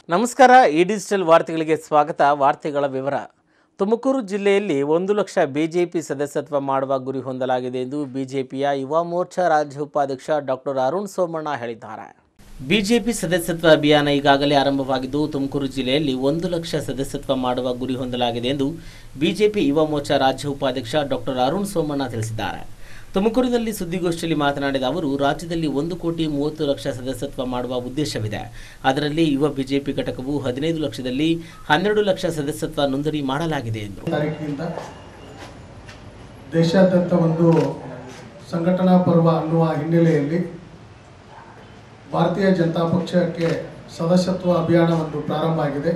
ನಮಸ್ಕಾರ ಈ ಡಿಜಿಟಲ್ ವಾರ್ತೆಗಳಿಗೆ ಸ್ವಾಗತ ವಾರ್ತೆಗಳ ವಿವರ ತುಮಕೂರು ಜಿಲ್ಲೆಯಲ್ಲಿ ಒಂದು ಲಕ್ಷ ಬಿಜೆಪಿ ಸದಸ್ಯತ್ವ ಮಾಡುವ ಗುರಿ ಹೊಂದಲಾಗಿದೆ ಎಂದು ಬಿಜೆಪಿಯ ಯುವ ಮೋರ್ಚಾ ರಾಜ್ಯ ಉಪಾಧ್ಯಕ್ಷ ಡಾಕ್ಟರ್ ಅರುಣ್ ಸೋಮಣ್ಣ ಹೇಳಿದ್ದಾರೆ ಬಿಜೆಪಿ ಸದಸ್ಯತ್ವ ಅಭಿಯಾನ ಈಗಾಗಲೇ ಆರಂಭವಾಗಿದ್ದು ತುಮಕೂರು ಜಿಲ್ಲೆಯಲ್ಲಿ ಒಂದು ಲಕ್ಷ ಸದಸ್ಯತ್ವ ಮಾಡುವ ಗುರಿ ಹೊಂದಲಾಗಿದೆ ಎಂದು ಬಿಜೆಪಿ ಯುವ ಮೋರ್ಚಾ ರಾಜ್ಯ ಉಪಾಧ್ಯಕ್ಷ ಡಾಕ್ಟರ್ ಅರುಣ್ ಸೋಮಣ್ಣ ತಿಳಿಸಿದ್ದಾರೆ ತುಮಕೂರಿನಲ್ಲಿ ಸುದ್ದಿಗೋಷ್ಠಿಯಲ್ಲಿ ಮಾತನಾಡಿದ ಅವರು ರಾಜ್ಯದಲ್ಲಿ ಒಂದು ಕೋಟಿ ಮೂವತ್ತು ಲಕ್ಷ ಸದಸ್ಯತ್ವ ಮಾಡುವ ಉದ್ದೇಶವಿದೆ ಅದರಲ್ಲಿ ಯುವ ಬಿಜೆಪಿ ಘಟಕವು ಹದಿನೈದು ಲಕ್ಷದಲ್ಲಿ ಹನ್ನೆರಡು ಲಕ್ಷ ಸದಸ್ಯತ್ವ ನೋಂದಣಿ ಮಾಡಲಾಗಿದೆ ಎಂದರು ತಾರೀಕಿನಿಂದ ದೇಶಾದ್ಯಂತ ಒಂದು ಸಂಘಟನಾ ಪರ್ವ ಅನ್ನುವ ಹಿನ್ನೆಲೆಯಲ್ಲಿ ಭಾರತೀಯ ಜನತಾ ಪಕ್ಷಕ್ಕೆ ಸದಸ್ಯತ್ವ ಅಭಿಯಾನ ಒಂದು ಪ್ರಾರಂಭ ಆಗಿದೆ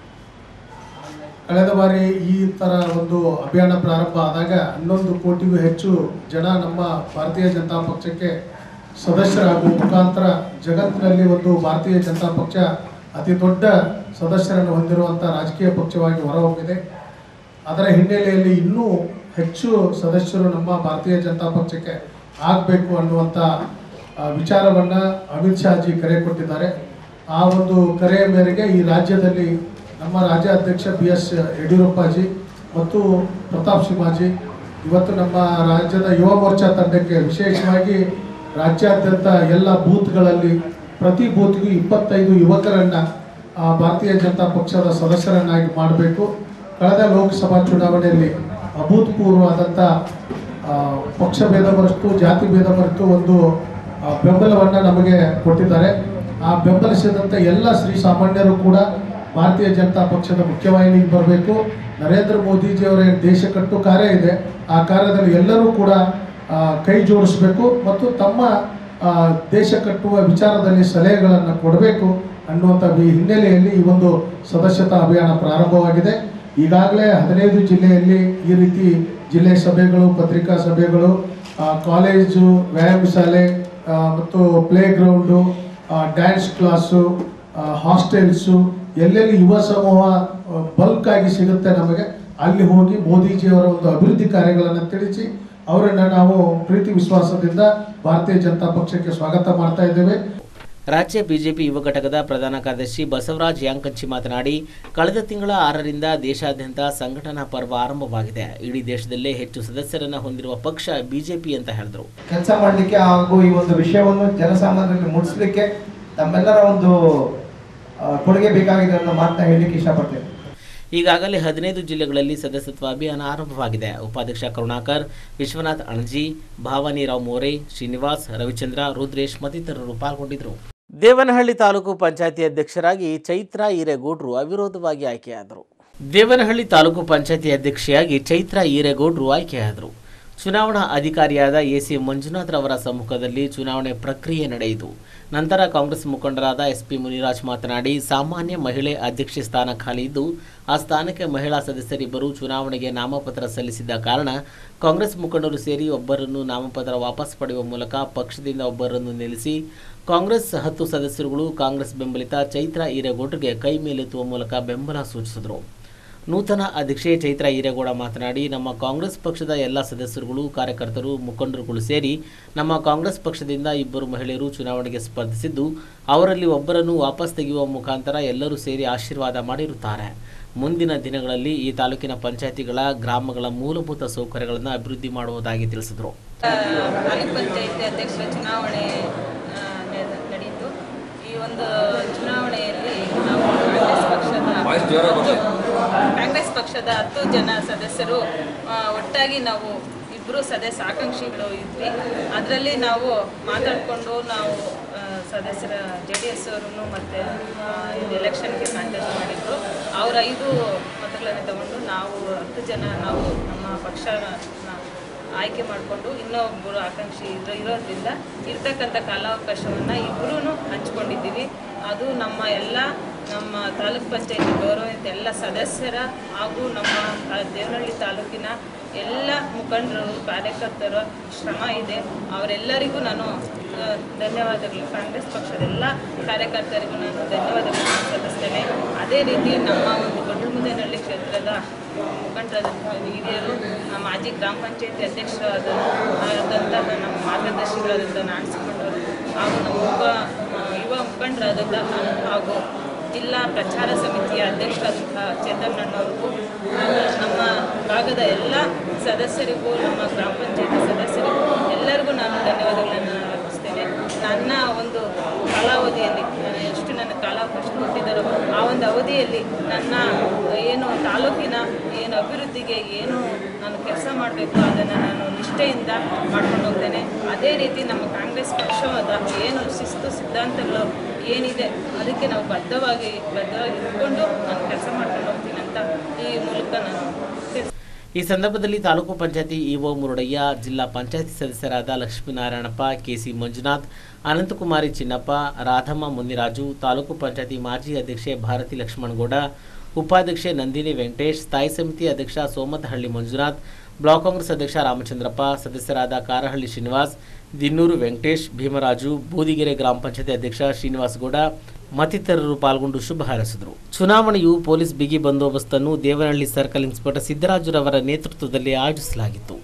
ಕಳೆದ ಬಾರಿ ಈ ಥರ ಒಂದು ಅಭಿಯಾನ ಪ್ರಾರಂಭ ಆದಾಗ ಹನ್ನೊಂದು ಕೋಟಿಗೂ ಹೆಚ್ಚು ಜನ ನಮ್ಮ ಭಾರತೀಯ ಜನತಾ ಪಕ್ಷಕ್ಕೆ ಸದಸ್ಯರಾಗುವ ಮುಖಾಂತರ ಜಗತ್ತಿನಲ್ಲಿ ಒಂದು ಭಾರತೀಯ ಜನತಾ ಪಕ್ಷ ಅತಿ ದೊಡ್ಡ ಸದಸ್ಯರನ್ನು ಹೊಂದಿರುವಂಥ ರಾಜಕೀಯ ಪಕ್ಷವಾಗಿ ಹೊರಹೊಮ್ಮಿದೆ ಅದರ ಹಿನ್ನೆಲೆಯಲ್ಲಿ ಇನ್ನೂ ಹೆಚ್ಚು ಸದಸ್ಯರು ನಮ್ಮ ಭಾರತೀಯ ಜನತಾ ಪಕ್ಷಕ್ಕೆ ಆಗಬೇಕು ಅನ್ನುವಂಥ ವಿಚಾರವನ್ನು ಅಮಿತ್ ಶಾಜಿ ಕರೆ ಕೊಟ್ಟಿದ್ದಾರೆ ಆ ಒಂದು ಕರೆಯ ಮೇರೆಗೆ ಈ ರಾಜ್ಯದಲ್ಲಿ ನಮ್ಮ ರಾಜ್ಯಾಧ್ಯಕ್ಷ ಬಿ ಎಸ್ ಯಡಿಯೂರಪ್ಪಾಜಿ ಮತ್ತು ಪ್ರತಾಪ್ ಸಿಂಹಾಜಿ ಇವತ್ತು ನಮ್ಮ ರಾಜ್ಯದ ಯುವ ಮೋರ್ಚಾ ತಂಡಕ್ಕೆ ವಿಶೇಷವಾಗಿ ರಾಜ್ಯಾದ್ಯಂತ ಎಲ್ಲ ಬೂತ್ಗಳಲ್ಲಿ ಪ್ರತಿ ಬೂತ್ಗೂ ಇಪ್ಪತ್ತೈದು ಯುವಕರನ್ನು ಆ, ಭಾರತೀಯ ಜನತಾ ಪಕ್ಷದ ಸದಸ್ಯರನ್ನಾಗಿ ಮಾಡಬೇಕು ಕಳೆದ ಲೋಕಸಭಾ ಚುನಾವಣೆಯಲ್ಲಿ ಅಭೂತಪೂರ್ವವಾದಂಥ ಆ, ಪಕ್ಷ ಭೇದ ಮರೆತು ಜಾತಿ ಭೇದ ಮರೆತು ಒಂದು ಆ, ಬೆಂಬಲವನ್ನು ನಮಗೆ ಕೊಟ್ಟಿದ್ದಾರೆ ಆ ಬೆಂಬಲಿಸಿದಂಥ ಎಲ್ಲ ಶ್ರೀ ಸಾಮಾನ್ಯರು ಕೂಡ ಭಾರತೀಯ ಜನತಾ ಪಕ್ಷದ ಮುಖ್ಯವಾಹಿನಿಗೆ ಬರಬೇಕು ನರೇಂದ್ರ ಮೋದಿಜಿಯವರ ಏನು ದೇಶ ಕಟ್ಟು ಕಾರ್ಯ ಇದೆ ಆ ಕಾರ್ಯದಲ್ಲಿ ಎಲ್ಲರೂ ಕೂಡ ಆ, ಕೈ ಜೋಡಿಸಬೇಕು ಮತ್ತು ತಮ್ಮ ಆ, ದೇಶ ಕಟ್ಟುವ ವಿಚಾರದಲ್ಲಿ ಸಲಹೆಗಳನ್ನು ಕೊಡಬೇಕು ಅನ್ನುವಂಥ ಈ ಹಿನ್ನೆಲೆಯಲ್ಲಿ ಈ ಒಂದು ಸದಸ್ಯತಾ ಅಭಿಯಾನ ಪ್ರಾರಂಭವಾಗಿದೆ ಈಗಾಗಲೇ ಹದಿನೈದು ಜಿಲ್ಲೆಯಲ್ಲಿ ಈ ರೀತಿ ಜಿಲ್ಲೆ ಸಭೆಗಳು ಪತ್ರಿಕಾ ಸಭೆಗಳು ಆ, ಕಾಲೇಜು ವ್ಯಾಯಾಮ ಶಾಲೆ ಆ, ಮತ್ತು ಪ್ಲೇ ಗ್ರೌಂಡು ಡ್ಯಾನ್ಸ್ ಕ್ಲಾಸು ಆ, ಹಾಸ್ಟೆಲ್ಸು ಎಲ್ಲೆಲ್ಲಿ ಯುವ ಸಮೂಹ ಬಲ್ಕ್ ಆಗಿ ಸಿಗುತ್ತೆ ನಮಗೆ ಅಲ್ಲಿ ಹೋಗಿ ಮೋದಿಜಿಯವರ ಒಂದು ಅಭಿವೃದ್ಧಿ ಕಾರ್ಯಗಳನ್ನು ತಿಳಿಸಿ ಅವರನ್ನು ನಾವು ಪ್ರೀತಿ ವಿಶ್ವಾಸದಿಂದ ಭಾರತೀಯ ಜನತಾ ಪಕ್ಷಕ್ಕೆ ಸ್ವಾಗತ ಮಾಡ್ತಾ ಇದ್ದೇವೆ ರಾಜ್ಯ ಬಿಜೆಪಿ ಯುವ ಘಟಕದ ಪ್ರಧಾನ ಕಾರ್ಯದರ್ಶಿ ಬಸವರಾಜ್ ಯಾಂಕಂಚಿ ಮಾತನಾಡಿ ಕಳೆದ ತಿಂಗಳ ಆರರಿಂದ ದೇಶಾದ್ಯಂತ ಸಂಘಟನಾ ಪರ್ವ ಆರಂಭವಾಗಿದೆ ಇಡೀ ದೇಶದಲ್ಲೇ ಹೆಚ್ಚು ಸದಸ್ಯರನ್ನ ಹೊಂದಿರುವ ಪಕ್ಷ ಬಿಜೆಪಿ ಅಂತ ಹೇಳಿದರು ಕೆಲಸ ಮಾಡಲಿಕ್ಕೆ ಹಾಗೂ ಈ ಒಂದು ವಿಷಯವನ್ನು ಜನಸಾಮಾನ್ಯರಲ್ಲಿ ಮುಟ್ಟಿಸ್ಲಿಕ್ಕೆ ತಮ್ಮೆಲ್ಲರ ಒಂದು ಆ, ಕೊಡುಗೆ ಬೇಕಾಗಿದೆ ಅನ್ನೋ ಮಾತನ್ನ ಹೇಳಲಿಕ್ಕೆ ಇಷ್ಟಪಡ್ತೇನೆ ಈಗಾಗಲೇ ಹದಿನೈದು ಜಿಲ್ಲೆಗಳಲ್ಲಿ ಸದಸ್ಯತ್ವ ಅಭಿಯಾನ ಆರಂಭವಾಗಿದೆ ಉಪಾಧ್ಯಕ್ಷ ಕರುಣಾಕರ್ ವಿಶ್ವನಾಥ್ ಅಣಜಿ ಭಾವಾನಿ ರಾವ್ ಮೋರೆ ಶ್ರೀನಿವಾಸ್ ರವಿಚಂದ್ರ ರುದ್ರೇಶ್ ಮತ್ತಿತರರು ಪಾಲ್ಗೊಂಡಿದ್ದರು ದೇವನಹಳ್ಳಿ ತಾಲೂಕು ಪಂಚಾಯತಿ ಅಧ್ಯಕ್ಷರಾಗಿ ಚೈತ್ರ ಈರೇಗೌಡ್ರು ಅವಿರೋಧವಾಗಿ ಆಯ್ಕೆಯಾದರು ದೇವನಹಳ್ಳಿ ತಾಲೂಕು ಪಂಚಾಯತಿ ಅಧ್ಯಕ್ಷೆಯಾಗಿ ಚೈತ್ರ ಈರೇಗೌಡ್ರು ಆಯ್ಕೆಯಾದರು ಚುನಾವಣಾ ಅಧಿಕಾರಿಯಾದ ಎಸಿ ಮಂಜುನಾಥ್ ರವರ ಸಮ್ಮುಖದಲ್ಲಿ ಚುನಾವಣೆ ಪ್ರಕ್ರಿಯೆ ನಡೆಯಿತು ನಂತರ ಕಾಂಗ್ರೆಸ್ ಮುಖಂಡರಾದ ಎಸ್ ಪಿ ಮುನಿರಾಜ್ ಮಾತನಾಡಿ ಸಾಮಾನ್ಯ ಮಹಿಳೆ ಅಧ್ಯಕ್ಷೆ ಸ್ಥಾನ ಖಾಲಿ ಇದ್ದು ಆ ಸ್ಥಾನಕ್ಕೆ ಮಹಿಳಾ ಸದಸ್ಯರಿಬ್ಬರು ಚುನಾವಣೆಗೆ ನಾಮಪತ್ರ ಸಲ್ಲಿಸಿದ್ದ ಕಾರಣ ಕಾಂಗ್ರೆಸ್ ಮುಖಂಡರು ಸೇರಿ ಒಬ್ಬರನ್ನು ನಾಮಪತ್ರ ವಾಪಸ್ ಪಡೆಯುವ ಮೂಲಕ ಪಕ್ಷದಿಂದ ಒಬ್ಬರನ್ನು ನಿಲ್ಲಿಸಿ ಕಾಂಗ್ರೆಸ್ ಹತ್ತು ಸದಸ್ಯರುಗಳು ಕಾಂಗ್ರೆಸ್ ಬೆಂಬಲಿತ ಚೈತ್ರ ಈರೇಗೌಡರಿಗೆ ಕೈ ಮೇಲೆತ್ತುವ ಮೂಲಕ ಬೆಂಬಲ ಸೂಚಿಸಿದರು ನೂತನ ಅಧ್ಯಕ್ಷೆ ಚೈತ್ರ ಈರೇಗೌಡ ಮಾತನಾಡಿ ನಮ್ಮ ಕಾಂಗ್ರೆಸ್ ಪಕ್ಷದ ಎಲ್ಲ ಸದಸ್ಯರುಗಳು ಕಾರ್ಯಕರ್ತರು ಮುಖಂಡರುಗಳು ಸೇರಿ ನಮ್ಮ ಕಾಂಗ್ರೆಸ್ ಪಕ್ಷದಿಂದ ಇಬ್ಬರು ಮಹಿಳೆಯರು ಚುನಾವಣೆಗೆ ಸ್ಪರ್ಧಿಸಿದ್ದು ಅವರಲ್ಲಿ ಒಬ್ಬರನ್ನು ವಾಪಸ್ ತೆಗೆಯುವ ಮುಖಾಂತರ ಎಲ್ಲರೂ ಸೇರಿ ಆಶೀರ್ವಾದ ಮಾಡಿರುತ್ತಾರೆ ಮುಂದಿನ ದಿನಗಳಲ್ಲಿ ಈ ತಾಲೂಕಿನ ಪಂಚಾಯಿತಿಗಳ ಗ್ರಾಮಗಳ ಮೂಲಭೂತ ಸೌಕರ್ಯಗಳನ್ನು ಅಭಿವೃದ್ಧಿ ಮಾಡುವುದಾಗಿ ತಿಳಿಸಿದರು ತಾಲೂಕ್ ಪಂಚಾಯತಿ ಅಧ್ಯಕ್ಷರ ಚುನಾವಣೆ ಆ, ನೆ- ನಡೆಯಿತು ಈ ಒಂದು ಚುನಾವಣೆಯಲ್ಲಿ ನಾವು ಕಾಂಗ್ರೆಸ್ ಪಕ್ಷದ ಹತ್ತು- ಕಾಂಗ್ರೆಸ್ ಪಕ್ಷದ ಹತ್ತು ಜನ ಸದಸ್ಯರು ಆ, ಒಟ್ಟಾಗಿ ನಾವು ಇಬ್ಬರು ಸದಸ್ಯ ಆಕಾಂಕ್ಷಿಗಳು ಇದ್ವಿ ಅದರಲ್ಲಿ ನಾವು ಮಾತಾಡಿಕೊಂಡು ನಾವು ಆ, ಸದಸ್ಯರ ಜೆ ಡಿ ಎಸ್ ಅವರನ್ನು ಮತ್ತು ಇದು ಎಲೆಕ್ಷನ್ಗೆ ಕಾಂಟೆಸ್ಟ್ ಮಾಡಿದ್ರು ಅವರ ಐದು ಮತಗಳನ್ನು ತಗೊಂಡು ನಾವು ಹತ್ತು ಜನ ನಾವು ನಮ್ಮ ಪಕ್ಷ ಆಯ್ಕೆ ಮಾಡಿಕೊಂಡು ಇನ್ನೊಬ್ಬರು ಆಕಾಂಕ್ಷಿ ಇರೋ ಇರೋದ್ರಿಂದ ಇರ್ತಕ್ಕಂಥ ಕಾಲಾವಕಾಶವನ್ನು ಇಬ್ಬರೂ ಹಂಚ್ಕೊಂಡಿದ್ದೀವಿ ಅದು ನಮ್ಮ ಎಲ್ಲ ನಮ್ಮ ತಾಲೂಕ್ ಪಂಚಾಯತಿ ಗೌರವಿತ ಎಲ್ಲ ಸದಸ್ಯರ ಹಾಗೂ ನಮ್ಮ ತಾ- ದೇವನಹಳ್ಳಿ ತಾಲೂಕಿನ ಎಲ್ಲ ಮುಖಂಡರು ಕಾರ್ಯಕರ್ತರ ಶ್ರಮ ಇದೆ ಅವರೆಲ್ಲರಿಗೂ ನಾನು ಆ, ಧನ್ಯವಾದಗಳು ಕಾಂಗ್ರೆಸ್ ಪಕ್ಷದ ಎಲ್ಲ ಕಾರ್ಯಕರ್ತರಿಗೂ ನಾನು ಧನ್ಯವಾದಗಳನ್ನು ಸಲ್ಲಿಸ್ತೇನೆ ಅದೇ ರೀತಿ ನಮ್ಮ ಒಂದು ದೊಡ್ಡಮುದೇನಹಳ್ಳಿ ಕ್ಷೇತ್ರದ ಮುಖಂಡರಾದಂತಹ ಹಿರಿಯರು ನಮ್ಮ ಮಾಜಿ ಗ್ರಾಮ ಪಂಚಾಯತಿ ಅಧ್ಯಕ್ಷರಾದ ಆದಂತಹ ನಮ್ಮ ಮಾರ್ಗದರ್ಶಿಗಳಾದಂಥ ನಾಣಸಿಕೊಂಡವರು ಹಾಗೂ ನಮ್ಮ ಉಪ ಯುವ ಮುಖಂಡರಾದಂತಹ ಹಾಗೂ ಜಿಲ್ಲಾ ಪ್ರಚಾರ ಸಮಿತಿಯ ಅಧ್ಯಕ್ಷರಾದಂತಹ ಚೇತನ್ ಅಣ್ಣವ್ರಿಗೂ ನಮ್ಮ ಭಾಗದ ಎಲ್ಲ ಸದಸ್ಯರಿಗೂ ನಮ್ಮ ಗ್ರಾಮ ಪಂಚಾಯತಿ ಸದಸ್ಯರಿಗೂ ಎಲ್ಲರಿಗೂ ನಾನು ಧನ್ಯವಾದಗಳನ್ನು ಅರ್ಪಿಸ್ತೇನೆ ನನ್ನ ಒಂದು ಕಾಲಾವಧಿಯಲ್ಲಿ ನಾನು ಎಷ್ಟು ನನ್ನ ಕಾಲಾವಕಾಶ ಕೊಟ್ಟಿದ್ದಾರೋ ಆ ಒಂದು ಅವಧಿಯಲ್ಲಿ ನನ್ನ ಏನು ತಾಲೂಕಿನ ಏನು ಅಭಿವೃದ್ಧಿಗೆ ಏನು ನಾನು ಕೆಲಸ ಮಾಡಬೇಕು ಅದನ್ನು ನಾನು ನಿಷ್ಠೆಯಿಂದ ಮಾಡ್ಕೊಂಡು ಹೋಗ್ತೇನೆ ಅದೇ ರೀತಿ ನಮ್ಮ ಕಾಂಗ್ರೆಸ್ ಪಕ್ಷವಾದ ಏನು ಶಿಸ್ತು ಸಿದ್ಧಾಂತಗಳು ಏನಿದೆ ಅದಕ್ಕೆ ನಾವು ಬದ್ಧವಾಗಿ ಬದ್ಧವಾಗಿ ಇಟ್ಕೊಂಡು ನಾನು ಕೆಲಸ ಮಾಡ್ಕೊಂಡು ಹೋಗ್ತೀನಿ ಅಂತ ಈ ಮೂಲಕ ನಾನು ತಿಳಿಸ್ತೀನಿ ಈ ಸಂದರ್ಭದಲ್ಲಿ ತಾಲೂಕು ಪಂಚಾಯತಿ ಇಒ ಮುರುಡಯ್ಯ ಜಿಲ್ಲಾ ಪಂಚಾಯತಿ ಸದಸ್ಯರಾದ ಲಕ್ಷ್ಮೀನಾರಾಯಣಪ್ಪ ಕೆಸಿ ಮಂಜುನಾಥ್ ಅನಂತಕುಮಾರಿ ಚಿನ್ನಪ್ಪ ರಾಧಮ್ಮ ಮುನಿರಾಜು ತಾಲೂಕು ಪಂಚಾಯತಿ ಮಾಜಿ ಅಧ್ಯಕ್ಷೆ ಭಾರತಿ ಲಕ್ಷ್ಮಣಗೌಡ ಉಪಾಧ್ಯಕ್ಷೆ ನಂದಿನಿ ವೆಂಕಟೇಶ್ ಸ್ಥಾಯಿ ಸಮಿತಿ ಅಧ್ಯಕ್ಷ ಸೋಮತಹಳ್ಳಿ ಮಂಜುನಾಥ್ ಬ್ಲಾಕ್ ಕಾಂಗ್ರೆಸ್ ಅಧ್ಯಕ್ಷ ರಾಮಚಂದ್ರಪ್ಪ ಸದಸ್ಯರಾದ ಕಾರಹಳ್ಳಿ ಶ್ರೀನಿವಾಸ್ ದಿನ್ನೂರು ವೆಂಕಟೇಶ್ ಭೀಮರಾಜು ಬೂದಿಗೆರೆ ಗ್ರಾಮ ಪಂಚಾಯತಿ ಅಧ್ಯಕ್ಷ ಶ್ರೀನಿವಾಸ್ ಗೌಡ ಮತ್ತಿತರರು ಪಾಲ್ಗೊಂಡು ಶುಭ ಹಾರೈಸಿದರು ಚುನಾವಣೆಯು ಪೊಲೀಸ್ ಬಿಗಿ ಬಂದೋಬಸ್ತನ್ನು ದೇವನಹಳ್ಳಿ ಸರ್ಕಲ್ ಇನ್ಸ್ಪೆಕ್ಟರ್ ಸಿದ್ದರಾಜುರವರ ನೇತೃತ್ವದಲ್ಲಿ ಆಯೋಜಿಸಲಾಗಿತ್ತು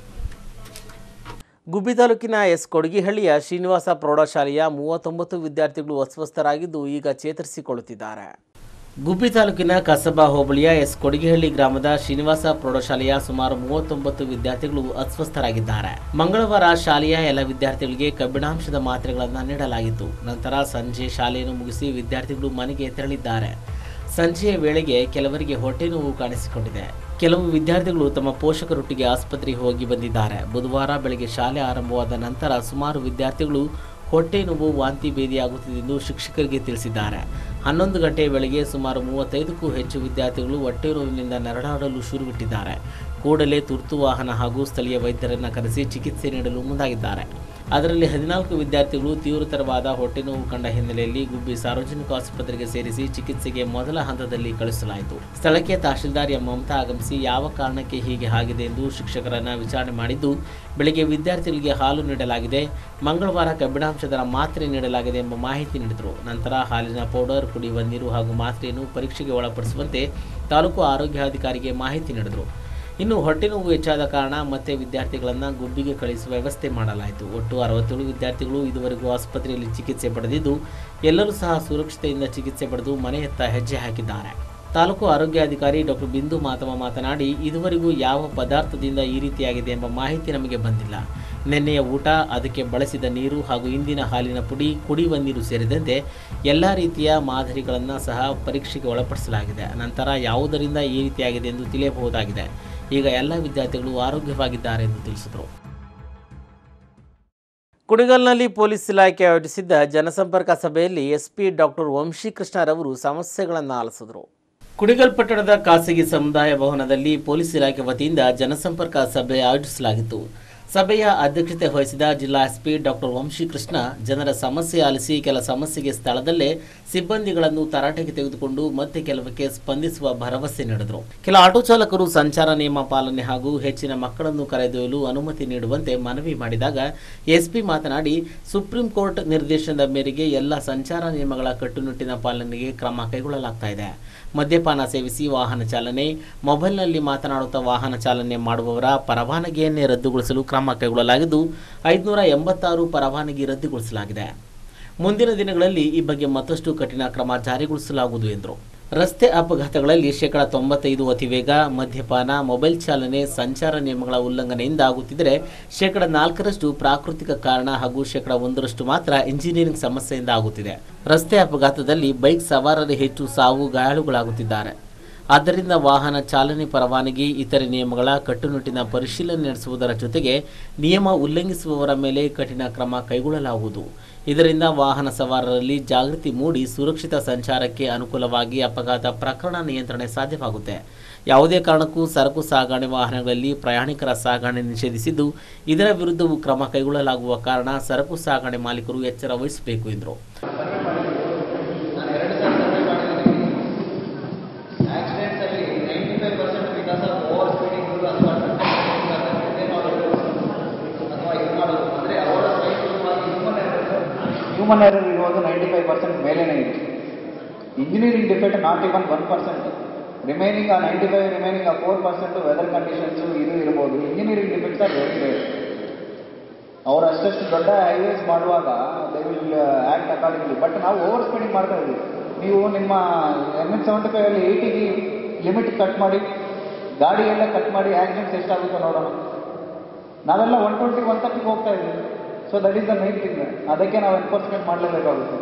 ಗುಬ್ಬಿ ತಾಲೂಕಿನ ಎಸ್ ಕೊಡಗಿಹಳ್ಳಿಯ ಶ್ರೀನಿವಾಸ ಪ್ರೌಢಶಾಲೆಯ ಮೂವತ್ತೊಂಬತ್ತು ವಿದ್ಯಾರ್ಥಿಗಳು ಅಸ್ವಸ್ಥರಾಗಿದ್ದು ಈಗ ಚೇತರಿಸಿಕೊಳ್ಳುತ್ತಿದ್ದಾರೆ ಗುಬ್ಬಿ ತಾಲೂಕಿನ ಕಸಬಾ ಹೋಬಳಿಯ ಎಸ್ ಕೊಡಗಿಹಳ್ಳಿ ಗ್ರಾಮದ ಶ್ರೀನಿವಾಸ ಪ್ರೌಢಶಾಲೆಯ ಸುಮಾರು ಮೂವತ್ತೊಂಬತ್ತು ವಿದ್ಯಾರ್ಥಿಗಳು ಅಸ್ವಸ್ಥರಾಗಿದ್ದಾರೆ ಮಂಗಳವಾರ ಶಾಲೆಯ ಎಲ್ಲ ವಿದ್ಯಾರ್ಥಿಗಳಿಗೆ ಕಬ್ಬಿಣಾಂಶದ ಮಾತ್ರೆಗಳನ್ನು ನೀಡಲಾಗಿತ್ತು ನಂತರ ಸಂಜೆ ಶಾಲೆಯನ್ನು ಮುಗಿಸಿ ವಿದ್ಯಾರ್ಥಿಗಳು ಮನೆಗೆ ತೆರಳಿದ್ದಾರೆ ಸಂಜೆಯ ವೇಳೆಗೆ ಕೆಲವರಿಗೆ ಹೊಟ್ಟೆ ನೋವು ಕಾಣಿಸಿಕೊಂಡಿದೆ ಕೆಲವು ವಿದ್ಯಾರ್ಥಿಗಳು ತಮ್ಮ ಪೋಷಕರೊಟ್ಟಿಗೆ ಆಸ್ಪತ್ರೆಗೆ ಹೋಗಿ ಬಂದಿದ್ದಾರೆ ಬುಧವಾರ ಬೆಳಗ್ಗೆ ಶಾಲೆ ಆರಂಭವಾದ ನಂತರ ಸುಮಾರು ವಿದ್ಯಾರ್ಥಿಗಳು ಹೊಟ್ಟೆ ನೋವು ವಾಂತಿ ಭೇದಿಯಾಗುತ್ತಿದೆ ಎಂದು ಶಿಕ್ಷಕರಿಗೆ ತಿಳಿಸಿದ್ದಾರೆ ಹನ್ನೊಂದು ಗಂಟೆಯ ವೇಳೆಗೆ ಸುಮಾರು ಮೂವತ್ತೈದಕ್ಕೂ ಹೆಚ್ಚು ವಿದ್ಯಾರ್ಥಿಗಳು ಹೊಟ್ಟೆ ನೋವಿನಿಂದ ನರಳಾಡಲು ಶುರುವಿಟ್ಟಿದ್ದಾರೆ ಕೂಡಲೇ ತುರ್ತು ವಾಹನ ಹಾಗೂ ಸ್ಥಳೀಯ ವೈದ್ಯರನ್ನು ಕರೆಸಿ ಚಿಕಿತ್ಸೆ ನೀಡಲು ಮುಂದಾಗಿದ್ದಾರೆ ಅದರಲ್ಲಿ ಹದಿನಾಲ್ಕು ವಿದ್ಯಾರ್ಥಿಗಳು ತೀವ್ರತರವಾದ ಹೊಟ್ಟೆ ನೋವು ಕಂಡ ಹಿನ್ನೆಲೆಯಲ್ಲಿ ಗುಬ್ಬಿ ಸಾರ್ವಜನಿಕ ಆಸ್ಪತ್ರೆಗೆ ಸೇರಿಸಿ ಚಿಕಿತ್ಸೆಗೆ ಮೊದಲ ಹಂತದಲ್ಲಿ ಕಳಿಸಲಾಯಿತು ಸ್ಥಳಕ್ಕೆ ತಹಶೀಲ್ದಾರ್ ಎಂ ಮಮತಾ ಆಗಮಿಸಿ ಯಾವ ಕಾರಣಕ್ಕೆ ಹೀಗೆ ಆಗಿದೆ ಎಂದು ಶಿಕ್ಷಕರನ್ನ ವಿಚಾರಣೆ ಮಾಡಿದ್ದು ಬೆಳಗ್ಗೆ ವಿದ್ಯಾರ್ಥಿಗಳಿಗೆ ಹಾಲು ನೀಡಲಾಗಿದೆ ಮಂಗಳವಾರ ಕಬ್ಬಿಣಾಂಶದ ಮಾತ್ರೆ ನೀಡಲಾಗಿದೆ ಎಂಬ ಮಾಹಿತಿ ನೀಡಿದರು ನಂತರ ಹಾಲಿನ ಪೌಡರ್ ಕುಡಿಯುವ ನೀರು ಹಾಗೂ ಮಾತ್ರೆಯನ್ನು ಪರೀಕ್ಷೆಗೆ ಒಳಪಡಿಸುವಂತೆ ತಾಲೂಕು ಆರೋಗ್ಯಾಧಿಕಾರಿಗೆ ಮಾಹಿತಿ ನೀಡಿದರು ಇನ್ನು ಹೊಟ್ಟೆ ನೋವು ಹೆಚ್ಚಾದ ಕಾರಣ ಮತ್ತೆ ವಿದ್ಯಾರ್ಥಿಗಳನ್ನು ಗುಬ್ಬಿಗೆ ಕಳಿಸುವ ವ್ಯವಸ್ಥೆ ಮಾಡಲಾಯಿತು ಒಟ್ಟು ಅರವತ್ತೇಳು ವಿದ್ಯಾರ್ಥಿಗಳು ಇದುವರೆಗೂ ಆಸ್ಪತ್ರೆಯಲ್ಲಿ ಚಿಕಿತ್ಸೆ ಪಡೆದಿದ್ದು ಎಲ್ಲರೂ ಸಹ ಸುರಕ್ಷತೆಯಿಂದ ಚಿಕಿತ್ಸೆ ಪಡೆದು ಮನೆಯತ್ತ ಹೆಜ್ಜೆ ಹಾಕಿದ್ದಾರೆ ತಾಲೂಕು ಆರೋಗ್ಯಾಧಿಕಾರಿ ಡಾಕ್ಟರ್ ಬಿಂದು ಮಾತಮ್ಮ ಮಾತನಾಡಿ ಇದುವರೆಗೂ ಯಾವ ಪದಾರ್ಥದಿಂದ ಈ ರೀತಿಯಾಗಿದೆ ಎಂಬ ಮಾಹಿತಿ ನಮಗೆ ಬಂದಿಲ್ಲ ನಿನ್ನೆಯ ಊಟ ಅದಕ್ಕೆ ಬಳಸಿದ ನೀರು ಹಾಗೂ ಇಂದಿನ ಹಾಲಿನ ಪುಡಿ ಕುಡಿಯುವ ನೀರು ಸೇರಿದಂತೆ ಎಲ್ಲ ರೀತಿಯ ಮಾದರಿಗಳನ್ನು ಸಹ ಪರೀಕ್ಷೆಗೆ ಒಳಪಡಿಸಲಾಗಿದೆ ನಂತರ ಯಾವುದರಿಂದ ಈ ರೀತಿಯಾಗಿದೆ ಎಂದು ತಿಳಿಯಬಹುದಾಗಿದೆ ಈಗ ಎಲ್ಲ ವಿದ್ಯಾರ್ಥಿಗಳು ಆರೋಗ್ಯವಾಗಿದ್ದಾರೆ ಎಂದು ತಿಳಿಸಿದರು ಕುಣಿಗಲ್ನಲ್ಲಿ ಪೊಲೀಸ್ ಇಲಾಖೆ ಆಯೋಜಿಸಿದ್ದ ಜನಸಂಪರ್ಕ ಸಭೆಯಲ್ಲಿ ಎಸ್ಪಿ ಡಾಕ್ಟರ್ ವಂಶೀಕೃಷ್ಣರವರು ಸಮಸ್ಯೆಗಳನ್ನು ಆಲಿಸಿದರು ಕುಣಿಗಲ್ ಪಟ್ಟಣದ ಖಾಸಗಿ ಸಮುದಾಯ ಭವನದಲ್ಲಿ ಪೊಲೀಸ್ ಇಲಾಖೆ ವತಿಯಿಂದ ಜನಸಂಪರ್ಕ ಸಭೆ ಆಯೋಜಿಸಲಾಗಿತ್ತು ಸಭೆಯ ಅಧ್ಯಕ್ಷತೆ ವಹಿಸಿದ ಜಿಲ್ಲಾ ಎಸ್ಪಿ ಡಾಕ್ಟರ್ ವಂಶೀಕೃಷ್ಣ ಜನರ ಸಮಸ್ಯೆ ಆಲಿಸಿ ಕೆಲ ಸಮಸ್ಯೆಗೆ ಸ್ಥಳದಲ್ಲೇ ಸಿಬ್ಬಂದಿಗಳನ್ನು ತರಾಟೆಗೆ ತೆಗೆದುಕೊಂಡು ಮತ್ತೆ ಕೆಲವಕ್ಕೆ ಸ್ಪಂದಿಸುವ ಭರವಸೆ ನೀಡಿದರು ಕೆಲ ಆಟೋ ಚಾಲಕರು ಸಂಚಾರ ನಿಯಮ ಪಾಲನೆ ಹಾಗೂ ಹೆಚ್ಚಿನ ಮಕ್ಕಳನ್ನು ಕರೆದೊಯ್ಯಲು ಅನುಮತಿ ನೀಡುವಂತೆ ಮನವಿ ಮಾಡಿದಾಗ ಎಸ್ಪಿ ಮಾತನಾಡಿ ಸುಪ್ರೀಂ ಕೋರ್ಟ್ ನಿರ್ದೇಶನದ ಮೇರೆಗೆ ಎಲ್ಲ ಸಂಚಾರ ನಿಯಮಗಳ ಕಟ್ಟುನಿಟ್ಟಿನ ಪಾಲನೆಗೆ ಕ್ರಮ ಕೈಗೊಳ್ಳಲಾಗ್ತಾ ಇದೆ ಮದ್ಯಪಾನ ಸೇವಿಸಿ ವಾಹನ ಚಾಲನೆ ಮೊಬೈಲ್ನಲ್ಲಿ ಮಾತನಾಡುತ್ತಾ ವಾಹನ ಚಾಲನೆ ಮಾಡುವವರ ಪರವಾನಗಿಯನ್ನೇ ರದ್ದುಗೊಳಿಸಲು ಕ್ರಮ ಕೈಗೊಳ್ಳಲಾಗಿದ್ದು ಐದುನೂರ ಎಂಬತ್ತಾರು ಪರವಾನಗಿ ರದ್ದುಗೊಳಿಸಲಾಗಿದೆ ಮುಂದಿನ ದಿನಗಳಲ್ಲಿ ಈ ಬಗ್ಗೆ ಮತ್ತಷ್ಟು ಕಠಿಣ ಕ್ರಮ ಜಾರಿಗೊಳಿಸಲಾಗುವುದು ಎಂದರು ರಸ್ತೆ ಅಪಘಾತಗಳಲ್ಲಿ ಶೇಕಡ ತೊಂಬತ್ತೈದು ಅತಿವೇಗ ಮದ್ಯಪಾನ ಮೊಬೈಲ್ ಚಾಲನೆ ಸಂಚಾರ ನಿಯಮಗಳ ಉಲ್ಲಂಘನೆಯಿಂದ ಆಗುತ್ತಿದ್ದರೆ ಶೇಕಡ ನಾಲ್ಕರಷ್ಟು ಪ್ರಾಕೃತಿಕ ಕಾರಣ ಹಾಗೂ ಶೇಕಡ ಒಂದರಷ್ಟು ಮಾತ್ರ ಇಂಜಿನಿಯರಿಂಗ್ ಸಮಸ್ಯೆಯಿಂದ ಆಗುತ್ತಿದೆ ರಸ್ತೆ ಅಪಘಾತದಲ್ಲಿ ಬೈಕ್ ಸವಾರರೇ ಹೆಚ್ಚು ಸಾವು ಗಾಯಾಳುಗಳಾಗುತ್ತಿದ್ದಾರೆ ಆದ್ದರಿಂದ ವಾಹನ ಚಾಲನೆ ಪರವಾನಗಿ ಇತರೆ ನಿಯಮಗಳ ಕಟ್ಟುನಿಟ್ಟಿನ ಪರಿಶೀಲನೆ ನಡೆಸುವುದರ ಜೊತೆಗೆ ನಿಯಮ ಉಲ್ಲಂಘಿಸುವವರ ಮೇಲೆ ಕಠಿಣ ಕ್ರಮ ಕೈಗೊಳ್ಳಲಾಗುವುದು ಇದರಿಂದ ವಾಹನ ಸವಾರರಲ್ಲಿ ಜಾಗೃತಿ ಮೂಡಿ ಸುರಕ್ಷಿತ ಸಂಚಾರಕ್ಕೆ ಅನುಕೂಲವಾಗಿ ಅಪಘಾತ ಪ್ರಕರಣ ನಿಯಂತ್ರಣೆ ಸಾಧ್ಯವಾಗುತ್ತೆ ಯಾವುದೇ ಕಾರಣಕ್ಕೂ ಸರಕು ಸಾಗಣೆ ವಾಹನಗಳಲ್ಲಿ ಪ್ರಯಾಣಿಕರ ಸಾಗಣೆ ನಿಷೇಧಿಸಿದ್ದು ಇದರ ವಿರುದ್ಧವೂ ಕ್ರಮ ಕೈಗೊಳ್ಳಲಾಗುವ ಕಾರಣ ಸರಕು ಸಾಗಣೆ ಮಾಲೀಕರು ಎಚ್ಚರ ವಹಿಸಬೇಕು ಎಂದರು ಆಕ್ಸಿಡೆಂಟ್ಸಲ್ಲಿ ninety five percent because of over speeding ಅಥವಾ ಅಥವಾ ಇದು ಮಾಡೋದು ಅಂದರೆ ಅವರ ಸ್ವಯಂಕೃತವಾಗಿ ಹ್ಯೂಮನ್ ಎರರ್ ಹ್ಯೂಮನ್ ಎರರ್ ಇರುವುದು ನೈಂಟಿ ಫೈವ್ ಪರ್ಸೆಂಟ್ ಮೇಲೇನೇ ಇದೆ engineering defect not even one percent remaining ah ninety five remaining ah four percent weather conditions ಇದು ಇರ್ಬೋದು engineering defects are very rare ಅವ್ರು ಅಷ್ಟಷ್ಟು ದೊಡ್ಡ ಹೈವೇಸ್ ಮಾಡುವಾಗ they will act accordingly but ನಾವು ಓವರ್ ಸ್ಪೀಡಿಂಗ್ ಮಾಡ್ತಾ ಇದ್ದೀವಿ ನೀವು ನಿಮ್ಮ ಎಮ್ ಎಚ್ ಸೆವೆಂಟಿ ಫೈವ್ ಅಲ್ಲಿ ಏಯ್ಟಿಗೆ ಲಿಮಿಟ್ ಕಟ್ ಮಾಡಿ ಗಾಡಿ ಎಲ್ಲ ಕಟ್ ಮಾಡಿ ಆಕ್ಸಿಡೆಂಟ್ಸ್ ಎಷ್ಟಾಗುತ್ತೋ ನೋಡೋಣ ನಾವೆಲ್ಲ ಒನ್ ಟ್ವೆಂಟಿ ಒನ್ ತರ್ಟಿಗೆ ಹೋಗ್ತಾ ಇದ್ದೀವಿ so that is the main thing ಅದಕ್ಕೆ ನಾವು ಎನ್ಫೋರ್ಸ್ಮೆಂಟ್ ಮಾಡಲೇಬೇಕಾಗುತ್ತೆ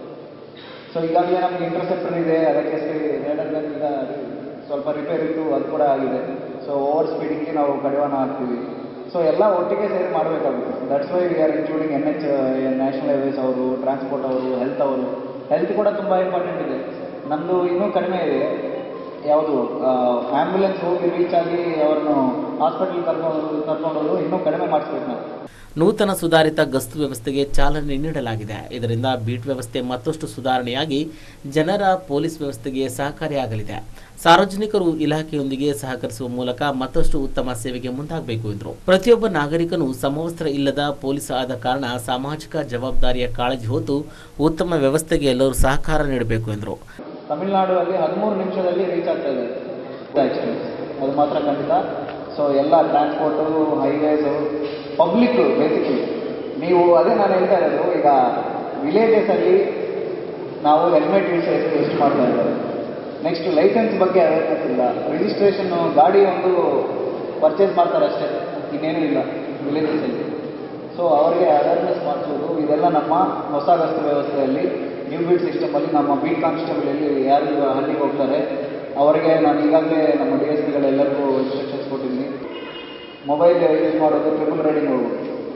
ಸೊ ಈಗಾಗಲೇ ನಮಗೆ ಇಂಟರ್ಸೆಪ್ಟರ್ ಇದೆ ಅದಕ್ಕೆ ರೇಡರ್ ಗನ್ ಈಗ ಸ್ವಲ್ಪ ರಿಪೇರ್ ಇತ್ತು ಅದು ಕೂಡ ಆಗಿದೆ ಸೊ ಓವರ್ ಸ್ಪೀಡಿಂಗ್ಗೆ ನಾವು ಕಡಿವಾಣ ಹಾಕ್ತೀವಿ ಸೊ ಎಲ್ಲ ಒಟ್ಟಿಗೆ ಸೇರಿ ಮಾಡಬೇಕಾಗುತ್ತೆ that's why we are including N H national highways ಅವರು ಟ್ರಾನ್ಸ್ಪೋರ್ಟ್ ಅವರು ಹೆಲ್ತ್ ಅವರು ಹೆಲ್ತ್ ಕೂಡ ತುಂಬ ಇಂಪಾರ್ಟೆಂಟ್ ಇದೆ ನಮ್ಮದು ಇನ್ನೂ ಕಡಿಮೆ ಇದೆ ಯಾವುದು ಆ್ಯಂಬುಲೆನ್ಸ್ ಹೋಗಿ ರೀಚ್ ಆಗಿ ಅವ್ರನ್ನು ಹಾಸ್ಪಿಟಲ್ ಕರ್ಕೊಂಡು ಕರ್ಕೊಂಡೋದು ಇನ್ನೂ ಕಡಿಮೆ ಮಾಡಿಸ್ಬೇಕು ನಾವು ನೂತನ ಸುಧಾರಿತ ಗಸ್ತು ವ್ಯವಸ್ಥೆಗೆ ಚಾಲನೆ ನೀಡಲಾಗಿದೆ ಇದರಿಂದ ಬೀಟ್ ವ್ಯವಸ್ಥೆ ಮತ್ತಷ್ಟು ಸುಧಾರಣೆಯಾಗಿ ಜನರ ಪೊಲೀಸ್ ವ್ಯವಸ್ಥೆಗೆ ಸಹಕಾರಿಯಾಗಲಿದೆ ಸಾರ್ವಜನಿಕರು ಇಲಾಖೆಯೊಂದಿಗೆ ಸಹಕರಿಸುವ ಮೂಲಕ ಮತ್ತಷ್ಟು ಉತ್ತಮ ಸೇವೆಗೆ ಮುಂದಾಗಬೇಕು ಎಂದರು ಪ್ರತಿಯೊಬ್ಬ ನಾಗರಿಕನು ಸಮವಸ್ತ್ರ ಇಲ್ಲದ ಪೊಲೀಸ್ ಆದ ಕಾರಣ ಸಾಮಾಜಿಕ ಜವಾಬ್ದಾರಿಯ ಕಾಳಜಿ ಹೊತ್ತು ಉತ್ತಮ ವ್ಯವಸ್ಥೆಗೆ ಎಲ್ಲರೂ ಸಹಕಾರ ನೀಡಬೇಕು ಎಂದರು ತಮಿಳುನಾಡು ಅಲ್ಲಿ ಹದಿಮೂರು ನಿಮಿಷದಲ್ಲಿ ರೀಚ್ ಆಗ್ತಾ ಇದೆ ಆಕ್ಸಿಡೆಂಟ್ಸ್ ಅದು ಮಾತ್ರ ಖಂಡಿತ ಸೊ ಎಲ್ಲ ಟ್ರಾನ್ಸ್ಪೋರ್ಟು ಹೈವೇಸು ಪಬ್ಲಿಕ್ ಬೇಸಿಕಲಿ ನೀವು ಅದೇ ನಾನು ಹೇಳ್ತಾ ಇರೋದು ಈಗ ವಿಲೇಜಸಲ್ಲಿ ನಾವು ಹೆಲ್ಮೆಟ್ ಯೂಸ್ ಎಷ್ಟು ಎಷ್ಟು ಮಾಡ್ತಾ ಇದ್ದಾರೆ ನೆಕ್ಸ್ಟ್ ಲೈಸೆನ್ಸ್ ಬಗ್ಗೆ ಅವೇರ್ನೆಸ್ ಇಲ್ಲ ರಿಜಿಸ್ಟ್ರೇಷನ್ನು ಗಾಡಿ ಒಂದು ಪರ್ಚೇಸ್ ಮಾಡ್ತಾರೆ ಅಷ್ಟೇ ಇನ್ನೇನೂ ಇಲ್ಲ ವಿಲೇಜಸಲ್ಲಿ ಸೊ ಅವರಿಗೆ ಅವೇರ್ನೆಸ್ ಮಾಡಿಸೋದು ಇದೆಲ್ಲ ನಮ್ಮ ಹೊಸ ರಸ್ತೆ ವ್ಯವಸ್ಥೆಯಲ್ಲಿ ನ್ಯೂ ಬೀಟ್ ಸಿಸ್ಟಮಲ್ಲಿ ನಮ್ಮ ಬೀಟ್ ಕಾನ್ಸ್ಟೇಬಲಲ್ಲಿ ಯಾರು ಈಗ ಹಳ್ಳಿಗೆ ಹೋಗ್ತಾರೆ ಅವರಿಗೆ ನಾನು ಈಗಾಗಲೇ ನಮ್ಮ ಡಿ ಎಸ್ ಪಿಗಳೆಲ್ಲರಿಗೂ ಇನ್ಸ್ಟ್ರಕ್ಷನ್ಸ್ ಕೊಟ್ಟಿದ್ದೀನಿ ಮೊಬೈಲ್ ಯೂಸ್ ಮಾಡೋದು ಟ್ರಿಬಲ್ ರೈಡಿಂಗ್ ಹೋಗೋದು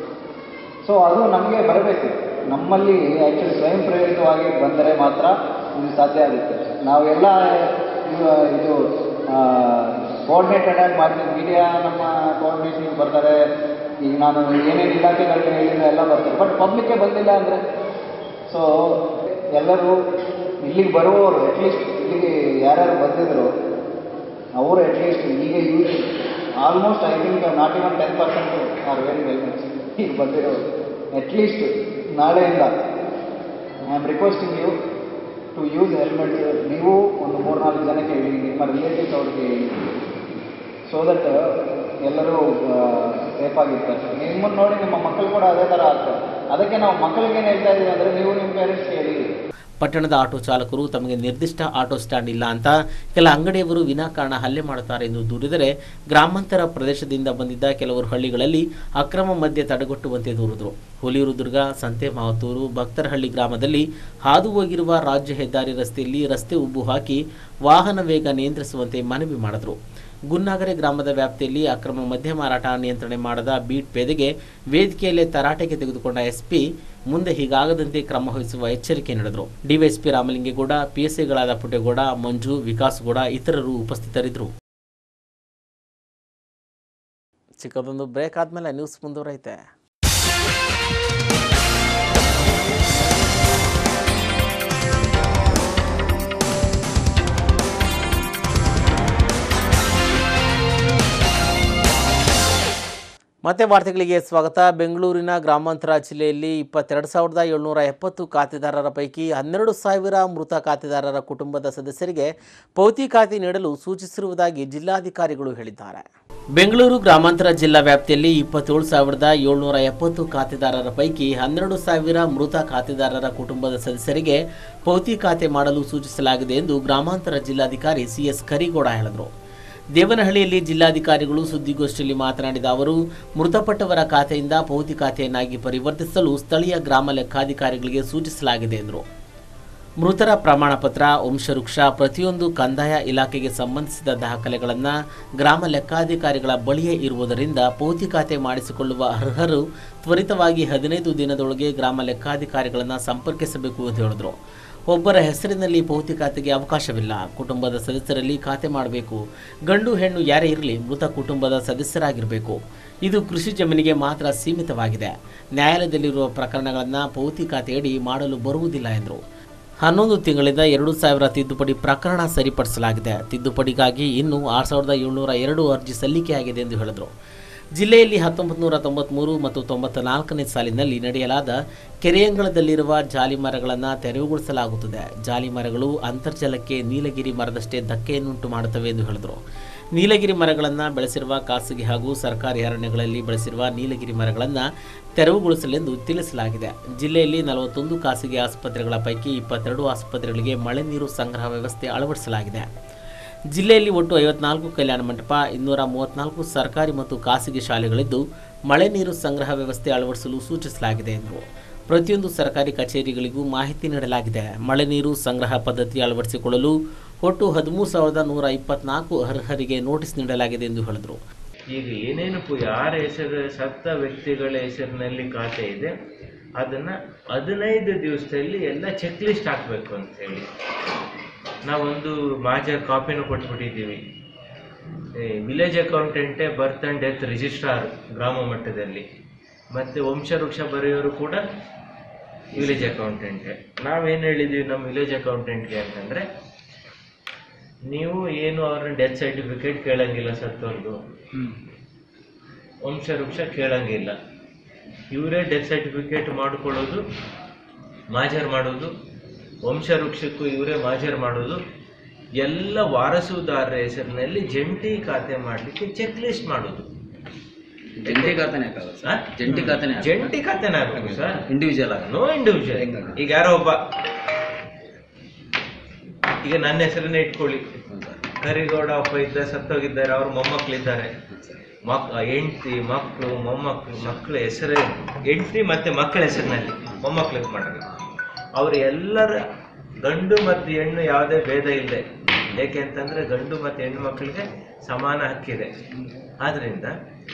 ಸೊ ಅದು ನಮಗೆ ಬರಬೇಕು ನಮ್ಮಲ್ಲಿ ಆ್ಯಕ್ಚುಲಿ ಸ್ವಯಂ ಪ್ರೇರಿತವಾಗಿ ಬಂದರೆ ಮಾತ್ರ ಇದು ಸಾಧ್ಯ ಆಗುತ್ತೆ ನಾವೆಲ್ಲ ಇವ- ಇದು ಕೋಆರ್ಡಿನೇಟೆಡ್ ಆಗಿ ಮಾಡ್ತೀವಿ ಮೀಡಿಯಾ ನಮ್ಮ ಕೋಆರ್ಡಿನೇಷನ್ಗೆ ಬರ್ತಾರೆ ಈಗ ನಾನು ಏನೇನು ಇಲಾಖೆಗಳಿಗೆ ಹೇಳಿದ್ರೆ ಎಲ್ಲ ಬರ್ತಾರೆ ಬಟ್ ಪಬ್ಲಿಕ್ಗೆ ಬಂದಿಲ್ಲ ಅಂದರೆ ಸೊ ಎಲ್ಲರೂ ಇಲ್ಲಿಗೆ ಬರುವವರು ಅಟ್ಲೀಸ್ಟ್ ಇಲ್ಲಿಗೆ ಯಾರ್ಯಾರು ಬಂದಿದ್ರು ಅವರು ಅಟ್ಲೀಸ್ಟ್ ಈಗ use almost I think not even ten percent are very helmets ಈಗ ಬಂದಿರೋರು ಅಟ್ಲೀಸ್ಟ್ ನಾಳೆಯಿಂದ I am requesting you to use helmets ನೀವು ಒಂದು ಮೂರ್ನಾಲ್ಕು ಜನಕ್ಕೆ ಹೇಳಿ ನಿಮ್ಮ ರಿಲೇಟಿವ್ಸ್ ಅವ್ರಿಗೆ ಹೇಳಿ ಸೊ ದಟ್ ಎಲ್ಲರೂ ಸೇಫ್ ಆಗಿರ್ತಾರೆ ನಿಮ್ಮನ್ನು ನೋಡಿ ನಿಮ್ಮ ಮಕ್ಕಳು ಕೂಡ ಅದೇ ಥರ ಆಗ್ತಾರೆ ಅದಕ್ಕೆ ನಾವು ಮಕ್ಕಳಿಗೆ ಏನು ಹೇಳ್ತಾ ಇದ್ದೀವಿ ಅಂದರೆ ನೀವು ನಿಮ್ಮ ಪೇರೆಂಟ್ಸ್ಗೆ ಹೇಳಿ ಪಟ್ಟಣದ ಆಟೋ ಚಾಲಕರು ತಮಗೆ ನಿರ್ದಿಷ್ಟ ಆಟೋ ಸ್ಟ್ಯಾಂಡ್ ಇಲ್ಲ ಅಂತ ಕೆಲ ಅಂಗಡಿಯವರು ವಿನಾಕಾರಣ ಹಲ್ಲೆ ಮಾಡುತ್ತಾರೆ ಎಂದು ದೂರಿದರೆ ಗ್ರಾಮಾಂತರ ಪ್ರದೇಶದಿಂದ ಬಂದಿದ್ದ ಕೆಲವರು ಹಳ್ಳಿಗಳಲ್ಲಿ ಅಕ್ರಮ ಮದ್ಯ ತಡೆಗಟ್ಟುವಂತೆ ದೂರಿದರು ಹುಲಿಯೂರುದುರ್ಗ ಸಂತೆ ಮಾವತೂರು ಭಕ್ತರಹಳ್ಳಿ ಗ್ರಾಮದಲ್ಲಿ ಹಾದು ಹೋಗಿರುವ ರಾಜ್ಯ ಹೆದ್ದಾರಿ ರಸ್ತೆಯಲ್ಲಿ ರಸ್ತೆ ಉಬ್ಬು ಹಾಕಿ ವಾಹನ ವೇಗ ನಿಯಂತ್ರಿಸುವಂತೆ ಮನವಿ ಮಾಡಿದರು ಗುನ್ನಾಗರೆ ಗ್ರಾಮದ ವ್ಯಾಪ್ತಿಯಲ್ಲಿ ಅಕ್ರಮ ಮದ್ಯ ಮಾರಾಟ ನಿಯಂತ್ರಣೆ ಮಾಡದ ಬೀಟ್ ಪೇದೆಗೆ ವೇದಿಕೆಯಲ್ಲೇ ತರಾಟೆಗೆ ತೆಗೆದುಕೊಂಡ ಎಸ್ಪಿ ಮುಂದೆ ಹೀಗಾಗದಂತೆ ಕ್ರಮ ವಹಿಸುವ ಎಚ್ಚರಿಕೆ ನೀಡಿದರು ಡಿವೈಎಸ್ಪಿ ರಾಮಲಿಂಗೇಗೌಡ ಪಿಎಸ್ಐಗಳಾದ ಪುಟ್ಟೇಗೌಡ ಮಂಜು ವಿಕಾಸ್ಗೌಡ ಇತರರು ಉಪಸ್ಥಿತರಿದ್ದರು ಚಿಕ್ಕದೊಂದು ಬ್ರೇಕ್ ಆದಮೇಲೆ ನ್ಯೂಸ್ ಮುಂದುವರೈತೆ ಮತ್ತೆ ವಾರ್ತೆಗಳಿಗೆ ಸ್ವಾಗತ ಬೆಂಗಳೂರಿನ ಗ್ರಾಮಾಂತರ ಜಿಲ್ಲೆಯಲ್ಲಿ ಇಪ್ಪತ್ತೆರಡು ಸಾವಿರದ ಏಳ್ನೂರ ಎಪ್ಪತ್ತು ಖಾತೆದಾರರ ಪೈಕಿ ಹನ್ನೆರಡು ಸಾವಿರ ಮೃತ ಖಾತೆದಾರರ ಕುಟುಂಬದ ಸದಸ್ಯರಿಗೆ ಪೌತಿ ಖಾತೆ ನೀಡಲು ಸೂಚಿಸಿರುವುದಾಗಿ ಜಿಲ್ಲಾಧಿಕಾರಿಗಳು ಹೇಳಿದ್ದಾರೆ ಬೆಂಗಳೂರು ಗ್ರಾಮಾಂತರ ಜಿಲ್ಲಾ ವ್ಯಾಪ್ತಿಯಲ್ಲಿ ಇಪ್ಪತ್ತೇಳು ಸಾವಿರದ ಏಳ್ನೂರ ಎಪ್ಪತ್ತು ಖಾತೆದಾರರ ಪೈಕಿ ಹನ್ನೆರಡು ಸಾವಿರ ಮೃತ ಖಾತೆದಾರರ ಕುಟುಂಬದ ಸದಸ್ಯರಿಗೆ ಪೌತಿ ಖಾತೆ ಮಾಡಲು ಸೂಚಿಸಲಾಗಿದೆ ಎಂದು ಗ್ರಾಮಾಂತರ ಜಿಲ್ಲಾಧಿಕಾರಿ ಸಿಎಸ್ ಕರಿಗೌಡ ಹೇಳಿದರು ದೇವನಹಳ್ಳಿಯಲ್ಲಿ ಜಿಲ್ಲಾಧಿಕಾರಿಗಳು ಸುದ್ದಿಗೋಷ್ಠಿಯಲ್ಲಿ ಮಾತನಾಡಿದ ಅವರು ಮೃತಪಟ್ಟವರ ಖಾತೆಯಿಂದ ಪೌತಿ ಖಾತೆಯನ್ನಾಗಿ ಪರಿವರ್ತಿಸಲು ಸ್ಥಳೀಯ ಗ್ರಾಮ ಲೆಕ್ಕಾಧಿಕಾರಿಗಳಿಗೆ ಸೂಚಿಸಲಾಗಿದೆ ಎಂದರು ಮೃತರ ಪ್ರಮಾಣ ಪತ್ರ ವಂಶವೃಕ್ಷ ಪ್ರತಿಯೊಂದು ಕಂದಾಯ ಇಲಾಖೆಗೆ ಸಂಬಂಧಿಸಿದ ದಾಖಲೆಗಳನ್ನು ಗ್ರಾಮ ಲೆಕ್ಕಾಧಿಕಾರಿಗಳ ಬಳಿಯೇ ಇರುವುದರಿಂದ ಪೌತಿ ಖಾತೆ ಮಾಡಿಸಿಕೊಳ್ಳುವ ಅರ್ಹರು ತ್ವರಿತವಾಗಿ ಹದಿನೈದು ದಿನದೊಳಗೆ ಗ್ರಾಮ ಲೆಕ್ಕಾಧಿಕಾರಿಗಳನ್ನು ಸಂಪರ್ಕಿಸಬೇಕು ಎಂದು ಹೇಳಿದರು ಒಬ್ಬರ ಹೆಸರಿನಲ್ಲಿ ಪೌತಿ ಖಾತೆಗೆ ಅವಕಾಶವಿಲ್ಲ ಕುಟುಂಬದ ಸದಸ್ಯರಲ್ಲಿ ಖಾತೆ ಮಾಡಬೇಕು ಗಂಡು ಹೆಣ್ಣು ಯಾರೇ ಇರಲಿ ಮೃತ ಕುಟುಂಬದ ಸದಸ್ಯರಾಗಿರಬೇಕು ಇದು ಕೃಷಿ ಜಮೀನಿಗೆ ಮಾತ್ರ ಸೀಮಿತವಾಗಿದೆ ನ್ಯಾಯಾಲಯದಲ್ಲಿರುವ ಪ್ರಕರಣಗಳನ್ನು ಪೌತಿ ಖಾತೆಯಡಿ ಮಾಡಲು ಬರುವುದಿಲ್ಲ ಎಂದರು ಹನ್ನೊಂದು ತಿಂಗಳಿಂದ ಎರಡು ಸಾವಿರ ತಿದ್ದುಪಡಿ ಪ್ರಕರಣ ಸರಿಪಡಿಸಲಾಗಿದೆ ತಿದ್ದುಪಡಿಗಾಗಿ ಇನ್ನೂ ಆರು ಸಾವಿರದ ಏಳ್ನೂರ ಎರಡು ಅರ್ಜಿ ಸಲ್ಲಿಕೆಯಾಗಿದೆ ಎಂದು ಹೇಳಿದರು ಜಿಲ್ಲೆಯಲ್ಲಿ ಹತ್ತೊಂಬತ್ತು ನೂರ ತೊಂಬತ್ತ್ಮೂರು ಮತ್ತು ತೊಂಬತ್ತ ನಾಲ್ಕನೇ ಸಾಲಿನಲ್ಲಿ ನಡೆಯಲಾದ ಕೆರೆಯಂಗಳದಲ್ಲಿರುವ ಜಾಲಿ ಮರಗಳನ್ನು ತೆರವುಗೊಳಿಸಲಾಗುತ್ತದೆ ಜಾಲಿ ಮರಗಳು ಅಂತರ್ಜಲಕ್ಕೆ ನೀಲಗಿರಿ ಮರದಷ್ಟೇ ಧಕ್ಕೆಯನ್ನುಂಟು ಮಾಡುತ್ತವೆ ಎಂದು ಹೇಳಿದರು ನೀಲಗಿರಿ ಮರಗಳನ್ನು ಬೆಳೆಸಿರುವ ಖಾಸಗಿ ಹಾಗೂ ಸರ್ಕಾರಿ ಅರಣ್ಯಗಳಲ್ಲಿ ಬೆಳೆಸಿರುವ ನೀಲಗಿರಿ ಮರಗಳನ್ನು ತೆರವುಗೊಳಿಸಲೆಂದು ತಿಳಿಸಲಾಗಿದೆ ಜಿಲ್ಲೆಯಲ್ಲಿ ನಲವತ್ತೊಂದು ಖಾಸಗಿ ಆಸ್ಪತ್ರೆಗಳ ಪೈಕಿ ಇಪ್ಪತ್ತೆರಡು ಆಸ್ಪತ್ರೆಗಳಿಗೆ ಮಳೆ ನೀರು ಸಂಗ್ರಹ ವ್ಯವಸ್ಥೆ ಅಳವಡಿಸಲಾಗಿದೆ ಜಿಲ್ಲೆಯಲ್ಲಿ ಒಟ್ಟು ಐವತ್ನಾಲ್ಕು ಕಲ್ಯಾಣ ಮಂಟಪ ಇನ್ನೂರ ಮೂವತ್ನಾಲ್ಕು ಸರ್ಕಾರಿ ಮತ್ತು ಖಾಸಗಿ ಶಾಲೆಗಳಿದ್ದು ಮಳೆ ನೀರು ಸಂಗ್ರಹ ವ್ಯವಸ್ಥೆ ಅಳವಡಿಸಲು ಸೂಚಿಸಲಾಗಿದೆ ಎಂದರು ಪ್ರತಿಯೊಂದು ಸರ್ಕಾರಿ ಕಚೇರಿಗಳಿಗೂ ಮಾಹಿತಿ ನೀಡಲಾಗಿದೆ ಮಳೆ ನೀರು ಸಂಗ್ರಹ ಪದ್ಧತಿ ಅಳವಡಿಸಿಕೊಳ್ಳಲು ಒಟ್ಟು ಹದಿಮೂರು ಸಾವಿರದ ನೂರ ಇಪ್ಪತ್ನಾಲ್ಕು ಅರ್ಹರಿಗೆ ನೋಟಿಸ್ ನೀಡಲಾಗಿದೆ ಎಂದು ಹೇಳಿದರು ಈಗ ಏನೇನು ಪು ಯಾರ ಹೆಸರು ಸತ್ತ ವ್ಯಕ್ತಿಗಳ ಹೆಸರಿನಲ್ಲಿ ಖಾತೆ ಇದೆ ಅದನ್ನ ಹದಿನೈದು ದಿವಸದಲ್ಲಿ ಎಲ್ಲ ಚೆಕ್ ಲಿಸ್ಟ್ ಹಾಕಬೇಕು ಅಂತ ಹೇಳಿ ನಾವೊಂದು ಮಾಜರ್ ಕಾಪಿನೂ ಕೊಟ್ಬಿಟ್ಟಿದ್ದೀವಿ ವಿಲೇಜ್ ಅಕೌಂಟೆಂಟೇ ಬರ್ತ್ ಆ್ಯಂಡ್ ಡೆತ್ ರಿಜಿಸ್ಟ್ರಾರ್ ಗ್ರಾಮ ಮಟ್ಟದಲ್ಲಿ ಮತ್ತು ವಂಶವೃಕ್ಷ ಬರೆಯೋರು ಕೂಡ ವಿಲೇಜ್ ಅಕೌಂಟೆಂಟೇ ನಾವೇನು ಹೇಳಿದ್ದೀವಿ ನಮ್ಮ ವಿಲೇಜ್ ಅಕೌಂಟೆಂಟ್ಗೆ ಅಂತಂದರೆ ನೀವು ಏನು ಅವ್ರನ್ನ ಡೆತ್ ಸರ್ಟಿಫಿಕೇಟ್ ಕೇಳಂಗಿಲ್ಲ ಸತ್ತವ್ರದ್ದು ವಂಶವೃಕ್ಷ ಕೇಳಂಗಿಲ್ಲ ಇವರೇ ಡೆತ್ ಸರ್ಟಿಫಿಕೇಟ್ ಮಾಡಿಕೊಳ್ಳೋದು ಮಾಜರ್ ಮಾಡೋದು ವಂಶವೃಕ್ಷಕ್ಕೂ ಇವರೇ ಮಾಜರ್ ಮಾಡೋದು ಎಲ್ಲ ವಾರಸುದಾರರ ಹೆಸರಿನಲ್ಲಿ ಜಂಟಿ ಖಾತೆ ಮಾಡಲಿಕ್ಕೆ ಚೆಕ್ ಲಿಸ್ಟ್ ಮಾಡೋದು ಜಂಟಿ ಖಾತೆನೇ ಹಾಕೋದು ಆ? ಸರ್ ಜಂಟಿ ಖಾತೆನೇ ಜಂಟಿ ಖಾತೆನೇ ಆಗಬೇಕು ಸರ್ ಇಂಡಿವಿಜುವಲ್ ಆಗ ನೋ ಇಂಡಿವಿಜುವಲ್ ಈಗ ಯಾರೋ ಒಬ್ಬ ಈಗ ನನ್ನ ಹೆಸರನ್ನೇ ಇಟ್ಕೊಳ್ಳಿ ಕರಿಗೌಡ ಒಬ್ಬ ಇದ್ದ ಸತ್ತೋಗಿದ್ದಾರೆ ಅವ್ರ ಮೊಮ್ಮಕ್ಕಳಿದ್ದಾರೆ ಮಕ್ ಹೆಂಡತಿ ಮಕ್ಕಳು ಮೊಮ್ಮಕ್ಕಳು ಮಕ್ಕಳ ಹೆಸರೇ ಹೆಂಡತಿ ಮತ್ತೆ ಮಕ್ಕಳ ಹೆಸರಿನಲ್ಲಿ ಮೊಮ್ಮಕ್ಕಳಿಗೆ ಮಾಡಬೇಕು ಅವ್ರ ಎಲ್ಲರ ಗಂಡು ಮತ್ತು ಹೆಣ್ಣು ಯಾವುದೇ ಭೇದ ಇಲ್ಲದೆ ಏಕೆ ಅಂತಂದ್ರೆ ಗಂಡು ಮತ್ತು ಹೆಣ್ಣು ಮಕ್ಕಳಿಗೆ ಸಮಾನ ಹಕ್ಕಿದೆ ಆದ್ರಿಂದ